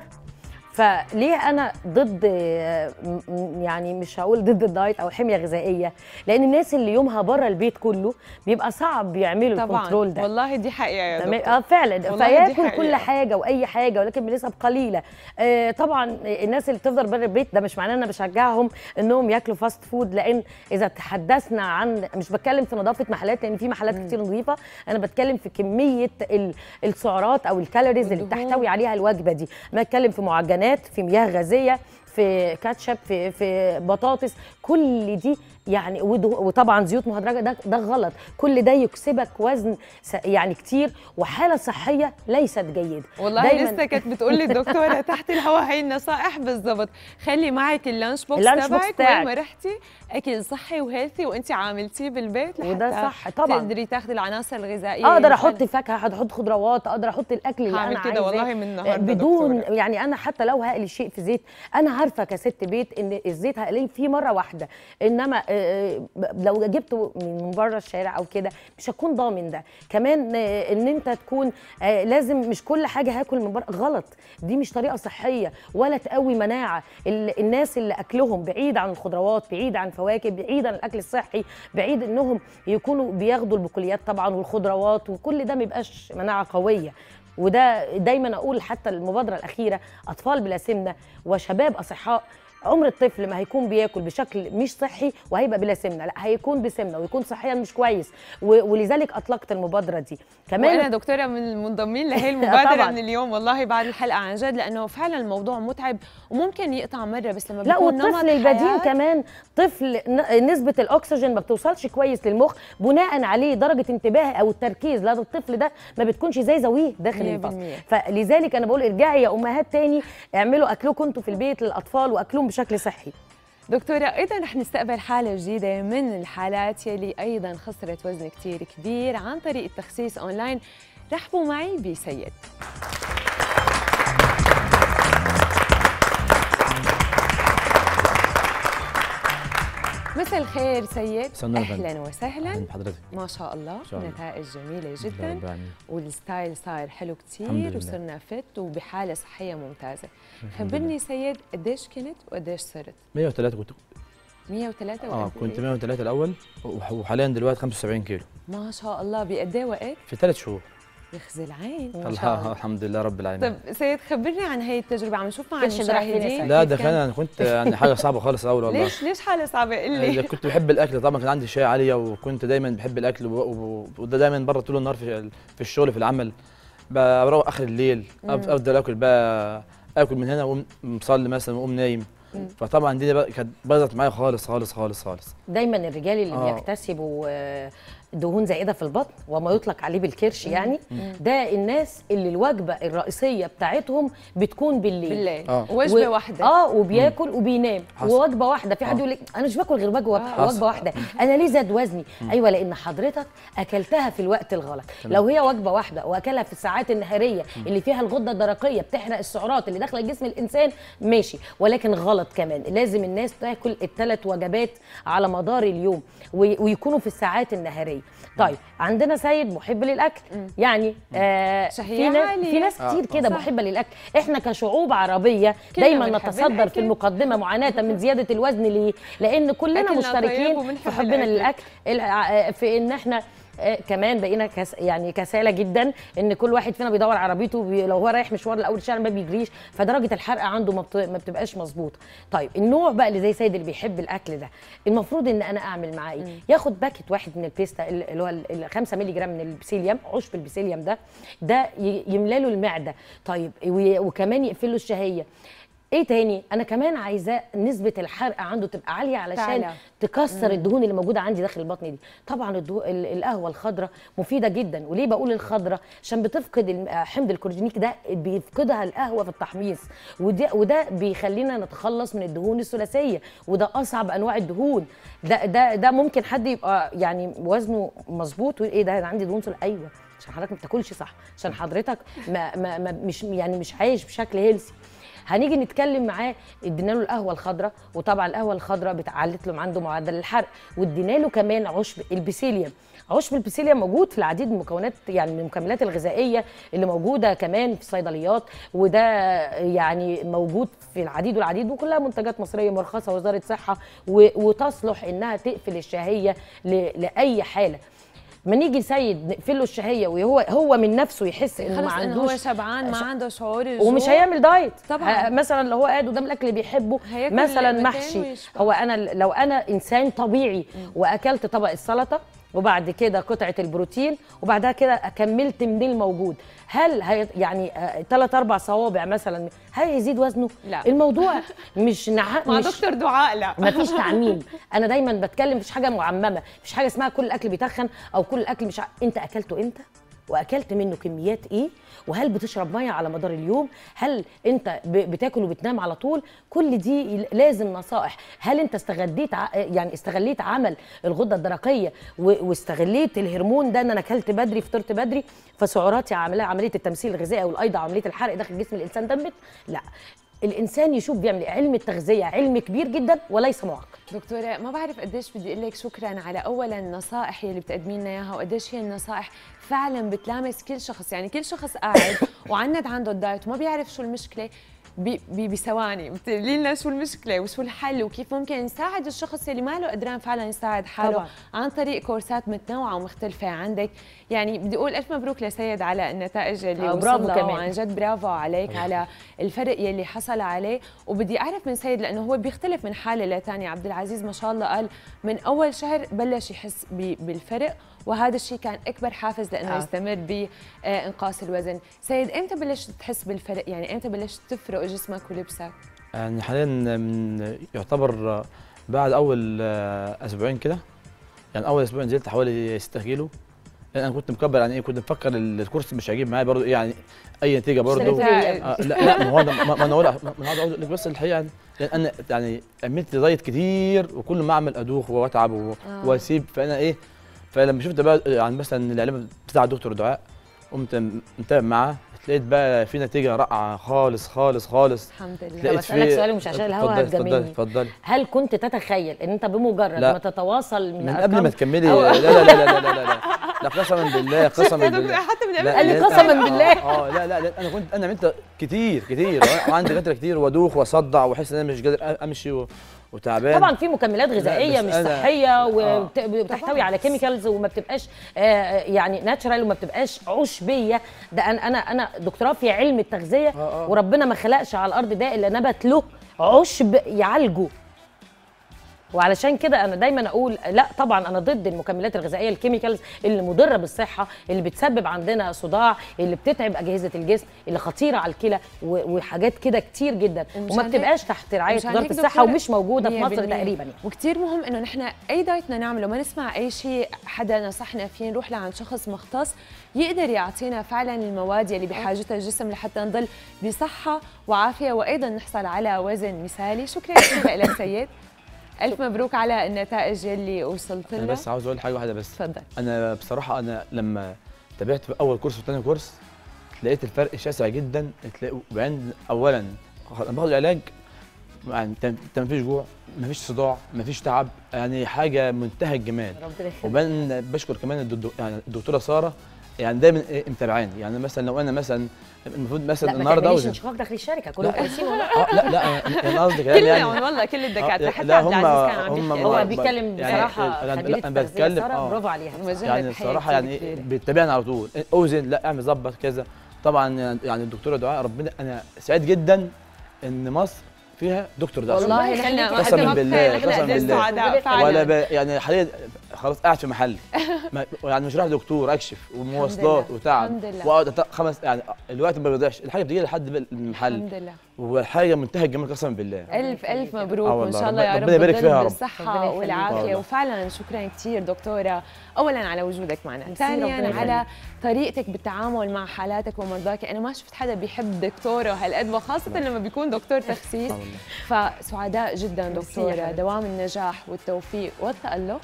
فليه انا ضد آه، م- م- يعني مش هقول ضد الدايت او الحميه الغذائيه لان الناس اللي يومها بره البيت كله بيبقى صعب يعملوا
طبعا
الكنترول ده
والله دي حقيقه يا
تمام
دكتور
اه فعلا
والله دي
فياكل كل
حقيقة.
حاجه واي حاجه ولكن بنسب قليله آه طبعا الناس اللي بتفضل بره البيت ده مش معناه ان انا بشجعهم انهم ياكلوا فاست فود لان اذا تحدثنا عن مش بتكلم في نظافه محلات لان في محلات كتير نظيفه انا بتكلم في كميه ال- السعرات او الكالوريز اللي
والدهون.
بتحتوي عليها الوجبه دي ما بتكلم في معجنات في مياه غازيه في كاتشب في في بطاطس كل دي يعني ودو- وطبعا زيوت مهدرجه ده ده غلط كل ده يكسبك وزن س- يعني كتير وحاله صحيه ليست جيده
والله
دايماً-
لسه كانت بتقول لي الدكتوره تحت الهواء هي النصائح بالضبط خلي معك اللانش بوكس
اللانش بوكس
تبعك وين
تاعك.
ما رحتي اكل صحي وهيلثي وانت عاملتيه بالبيت
وده
لحتى
صح طبعاً.
تقدري تاخذي العناصر الغذائيه
اقدر
اللي
احط
فعلاً-
فاكهه احط خضروات اقدر احط الاكل اللي
هعمل
انا
كده
عايزاه
والله من النهارده
بدون
دكتورة.
يعني انا حتى لو هقلي شيء في زيت انا عارفه كست بيت ان الزيت هقليه فيه مره واحده انما آه، آه، لو جبته من بره الشارع او كده مش هكون ضامن ده كمان آه، ان انت تكون آه، لازم مش كل حاجه هاكل من بره غلط دي مش طريقه صحيه ولا تقوي مناعه ال- الناس اللي اكلهم بعيد عن الخضروات بعيد عن الفواكه بعيد عن الاكل الصحي بعيد انهم يكونوا بياخدوا البقوليات طبعا والخضروات وكل ده ما يبقاش مناعه قويه وده دايما اقول حتى المبادره الاخيره اطفال بلا سمنه وشباب اصحاء عمر الطفل ما هيكون بياكل بشكل مش صحي وهيبقى بلا سمنه لا هيكون بسمنه ويكون صحيا مش كويس و- ولذلك اطلقت المبادره دي
وانا
كمان
دكتوره من المنضمين لهي المبادره
طبعاً.
من اليوم والله بعد الحلقه عن جد لانه فعلا الموضوع متعب وممكن يقطع مره بس لما
لا
بيكون نمط
والطفل البدين
حياة
كمان طفل ن- نسبه الاكسجين ما بتوصلش كويس للمخ بناء عليه درجه انتباه او التركيز لدى الطفل ده ما بتكونش زي زاويه داخل
مية
الفصل
بالمية.
فلذلك انا بقول ارجعي يا امهات تاني اعملوا اكلكم انتوا في البيت للاطفال واكلهم بشكل صحي
دكتورة أيضا رح نستقبل حالة جديدة من الحالات يلي أيضا خسرت وزن كتير كبير عن طريق التخسيس أونلاين رحبوا معي بسيد مساء الخير سيد
مساء النور يا فندم.
أهلا وسهلا
أهلا بحضرتك
ما شاء الله
شاء الله.
نتائج جميلة
رب
جدا
العالمين.
والستايل صاير حلو
الحمد
كتير
لله.
وصرنا فت وبحالة صحية ممتازة
الحمد
خبرني سيد قديش كنت وقديش صرت
103 كنت
103
اه
وقد
كنت
إيه؟
103 الاول وح- وحاليا دلوقتي 75 كيلو
ما شاء الله بقد ايه وقت؟
في ثلاث شهور
يخزي العين ما شاء
الله
الله
الحمد لله رب العالمين
طب سيد خبرني عن هي التجربة عم نشوف مع
كل شي راح فينا
المشاهدين
سيد.
لا
كيف
ده
كان-
كان انا كنت يعني حاجه صعبه خالص الاول والله
ليش ليش حالة صعبة قل
إذا
لي
كنت بحب الاكل طبعا كان عندي شهيه عاليه وكنت دايما بحب الاكل و- و- وده دايما بره طول النهار في في الشغل في العمل بروح اخر الليل أف- افضل اكل بقى اكل من هنا واقوم مصلي مثلا واقوم نايم فطبعا دي بقى كانت باظت معايا خالص خالص خالص خالص
دايما الرجال اللي
آه.
بيكتسبوا آه، دهون زائده في البطن وما يطلق عليه بالكرش يعني ده الناس اللي الوجبه الرئيسيه بتاعتهم بتكون بالليل
بالليل
آه.
وجبه
و-
واحده
اه وبياكل وبينام
حصل.
ووجبه واحده في حد
آه.
يقول لك انا مش باكل غير وجبه
آه.
وجبه واحده انا ليه زاد وزني ايوه لان حضرتك اكلتها في الوقت الغلط
تمام.
لو هي وجبه واحده واكلها في الساعات النهاريه اللي فيها الغده الدرقيه بتحرق السعرات اللي داخله جسم الانسان ماشي ولكن غلط كمان لازم الناس تاكل الثلاث وجبات على مدار اليوم وي- ويكونوا في الساعات النهاريه طيب عندنا سيد محب للاكل يعني آه
شهية
في ناس
عالية.
في ناس
آه.
كتير كده
صح.
محبه للاكل احنا كشعوب عربيه
كلنا
دايما
بنحب
نتصدر
الأكل.
في المقدمه معاناه من زياده الوزن ليه لان كلنا
أكلنا طيب
مشتركين
وبنحب
في حبنا
الأكل.
للاكل الع- في ان احنا آه، كمان بقينا كس يعني كساله جدا ان كل واحد فينا بيدور عربيته بي لو هو رايح مشوار لاول الشارع ما بيجريش فدرجه الحرق عنده ما, بت... ما بتبقاش مظبوطه طيب النوع بقى اللي زي سيد اللي بيحب الاكل ده المفروض ان انا اعمل معاه ايه ياخد باكت واحد من البيستا اللي هو ال 5 مللي جرام من البسيليوم عشب البسيليوم ده ده ي- يملى له المعده طيب وي- وكمان يقفل له الشهيه ايه تاني انا كمان عايزاه نسبه الحرق عنده تبقى عاليه علشان
تعلى.
تكسر الدهون اللي موجوده عندي داخل البطن دي طبعا الدهو... ال- القهوه الخضراء مفيده جدا وليه بقول الخضراء عشان بتفقد الم- آه، حمض الكورجينيك ده بيفقدها القهوه في التحميص وده وده بيخلينا نتخلص من الدهون الثلاثيه وده اصعب انواع الدهون ده ده ده ممكن حد يبقى يعني وزنه مظبوط ويقول ايه ده انا عندي دهون ثلاثيه ايوه عشان حضرتك ما بتاكلش صح عشان حضرتك ما ما ما مش يعني مش عايش بشكل هيلثي هنيجي نتكلم معاه ادينا له القهوه الخضراء وطبعا القهوه الخضراء بتعلت له عنده معدل الحرق وادينا له كمان عشب البسيليوم عشب البسيليوم موجود في العديد من المكونات يعني من المكملات الغذائيه اللي موجوده كمان في الصيدليات وده يعني موجود في العديد والعديد وكلها منتجات مصريه مرخصه وزاره صحه و- وتصلح انها تقفل الشهيه ل- لاي حاله ما نيجي سيد نقفل له الشهيه وهو هو من نفسه يحس انه ما
خلص انه هو
عندوش
شبعان ما
ش-
عنده شعور الجوع
ومش هيعمل دايت
طبعاً.
ه- مثلا لو هو قاعد قدام الاكل اللي بيحبه
هياكل
مثلا
لقمتين
محشي
ويشبع.
هو انا لو انا انسان طبيعي واكلت طبق السلطه وبعد كده قطعه البروتين وبعدها كده كملت من الموجود هل هي يعني ثلاث اربع صوابع مثلا هيزيد وزنه
لا.
الموضوع مش نع...
مع
مش
دكتور دعاء لا
ما فيش تعميم انا دايما بتكلم مفيش حاجه معممه مفيش حاجه اسمها كل الاكل بيتخن او كل الاكل مش ع... انت اكلته امتى واكلت منه كميات ايه وهل بتشرب ميه على مدار اليوم هل انت ب- بتاكل وبتنام على طول كل دي لازم نصائح هل انت استغليت ع... يعني استغليت عمل الغده الدرقيه و... واستغليت الهرمون ده ان انا اكلت بدري فطرت بدري فسعراتي عامله عمليه التمثيل الغذائي والايضا عمليه الحرق داخل جسم الانسان دمت لا الانسان يشوف بيعمل إيه. علم التغذيه علم كبير جدا وليس معقد
دكتورة ما بعرف قديش بدي اقول لك شكرا على اولا النصائح يلي بتقدمي لنا اياها وقديش هي النصائح فعلا بتلامس كل شخص يعني كل شخص قاعد وعند عنده الدايت وما بيعرف شو المشكله ب- ب- بثواني بتقولي لنا شو المشكله وشو الحل وكيف ممكن نساعد الشخص اللي ما له قدران فعلا يساعد حاله
طبعاً.
عن طريق كورسات متنوعه ومختلفه عندك يعني بدي اقول الف مبروك لسيد على النتائج اللي
آه،
وصل
برافو
لها
كمان.
وعن جد برافو عليك على الفرق يلي حصل عليه وبدي اعرف من سيد لانه هو بيختلف من حاله لتانية عبد العزيز ما شاء الله قال من اول شهر بلش يحس ب- بالفرق وهذا الشيء كان اكبر حافز لانه
آه.
آه. يستمر بانقاص الوزن سيد امتى بلشت تحس بالفرق يعني امتى بلشت تفرق جسمك ولبسك
يعني حاليا من يعتبر بعد اول آه، اسبوعين كده يعني اول اسبوع نزلت حوالي 6 كيلو لان انا كنت مكبر يعني ايه كنت مفكر الكورس مش هيجيب معايا برضه ايه يعني اي نتيجه برضه
اشتريت لي
آه لا لا ما هو ده- ما ما انا اقول ما انا اقول لك بس الحقيقه يعني لان انا يعني عملت دايت كتير وكل ما اعمل ادوخ واتعب و-
آه.
واسيب فانا ايه فلما شفت بقى يعني مثلا الاعلان بتاع الدكتور دعاء قمت متابع معاه لقيت بقى في نتيجه رائعه خالص خالص خالص
الحمد لله
لقيت
أسألك
في-
سؤال ومش عشان الهوا
اتفضلي،
هتجاملني.
اتفضلي اتفضلي
هل كنت تتخيل ان انت بمجرد
لا.
ما تتواصل من,
من قبل ما
أرقام-
تكملي
أو-
لا لا لا لا لا لا لا لا لا قسما بالله قسما بالله
حتى من
لا،
قال لي
لأن-
قسماً
آه،
بالله.
اه لا لا لا انا كنت انا عملت كتير كتير وعندي فتره كتير وادوخ واصدع واحس ان انا مش قادر امشي و- وتعبان
طبعا في مكملات غذائيه
بس
مش
أنا-
صحيه
آه.
وبتحتوي على كيميكالز وما بتبقاش آه، يعني ناتشرال وما بتبقاش عشبيه ده انا انا انا دكتوراه في علم التغذيه
آه، آه.
وربنا ما خلقش على الارض ده الا نبت له عشب يعالجه وعلشان كده انا دايما اقول لا طبعا انا ضد المكملات الغذائيه الكيميكالز اللي مضره بالصحه اللي بتسبب عندنا صداع اللي بتتعب اجهزه الجسم اللي خطيره على الكلى و- وحاجات كده كتير جدا
ومشان
وما
هيك-
بتبقاش تحت رعايه
مشان
وزاره
هيك
الصحه
دكتورة
ومش موجوده في مصر
100%
تقريبا يعني.
وكتير مهم انه نحن اي دايت بدنا نعمله ما نسمع اي شيء حدا نصحنا فيه نروح لعند شخص مختص يقدر يعطينا فعلا المواد يلي بحاجتها الجسم لحتى نضل بصحه وعافيه وايضا نحصل على وزن مثالي شكرا كثير لك سيد الف مبروك على النتائج اللي وصلت
انا
لها
بس عاوز اقول حاجه واحده بس
تفضل
انا بصراحه انا لما تابعت في اول كورس وثاني كورس لقيت الفرق شاسع جدا تلاقي وبعدين اولا انا باخد العلاج يعني انت مفيش جوع مفيش صداع مفيش تعب يعني حاجه منتهى الجمال
ربنا يخليك
وبعدين بشكر كمان الدكتور يعني الدكتوره ساره يعني دايما إيه متابعاني يعني مثلا لو انا مثلا المفروض مثلا
لا ما
النهارده
تعمليش
اوزن
انشقاق داخل الشركه كلهم
لا.
كويسين والله
اه لا لا انا أنا قصدي كلام يعني
كلهم والله كل الدكاتره
آه،
حتى
لا
عبد
هم
العزيز كان عم
هم
بيحكي
هو
ما-
بيتكلم
يعني
بصراحه
أنا-
خبيره
أنا
التغذية
بتكلم،
سارة،
آه.
برافو عليها
وجه لك
يعني
تحية
الصراحه
كتير
يعني
كبيرة.
بتتابعني على طول اوزن لا اعمل ظبط كذا طبعا يعني الدكتوره دعاء ربنا انا سعيد جدا ان مصر فيها دكتور ده
والله
الله
نحن
يخليك.
قسماً
قد ما
بالله،
بخير، نحن
قسماً
قد
بالله.
سعداء فعلا
ولا ب... يعني حاليا خلاص قاعد في محل ما... يعني مش رايح دكتور اكشف ومواصلات
لله،
وتعب
الحمد لله.
واقعد أت- خمس يعني الوقت ما بيضيعش الحاجه بتجي لحد المحل
الحمد لله
وحاجه منتهى الجمال قسما بالله
الف الف
آه
مبروك وان
والله،
شاء الله يا
ربنا
رب
يبارك
تضل
فيها يا رب.
ربنا
بالصحه
يخليك.
والعافيه
والله.
وفعلا شكرا كثير دكتوره اولا على وجودك معنا
ميرسي، ربنا
ثانيا
يخليك.
على طريقتك بالتعامل مع حالاتك ومرضاك انا ما شفت حدا بيحب دكتوره هالقد وخاصه لما بيكون دكتور تخسيس
آه والله.
فسعداء جدا
ميرسي يا
دكتوره
حبيبتي.
دوام النجاح والتوفيق والتالق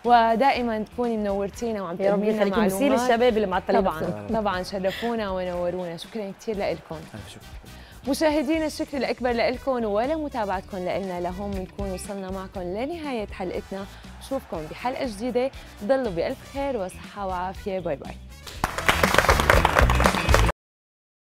ودائما تكوني منورتينا وعم
يا رب
تقدمي لنا
يخليك ومثيل
معلومات
الشباب اللي معطلين
طبعا
نفسهم.
طبعا شرفونا ونورونا شكرا كثير لكم
ألف شكر
مشاهدينا الشكر الأكبر لكم ولمتابعتكم لنا لهم بنكون وصلنا معكم لنهاية حلقتنا نشوفكم بحلقة جديدة ضلوا بألف خير وصحة وعافية باي باي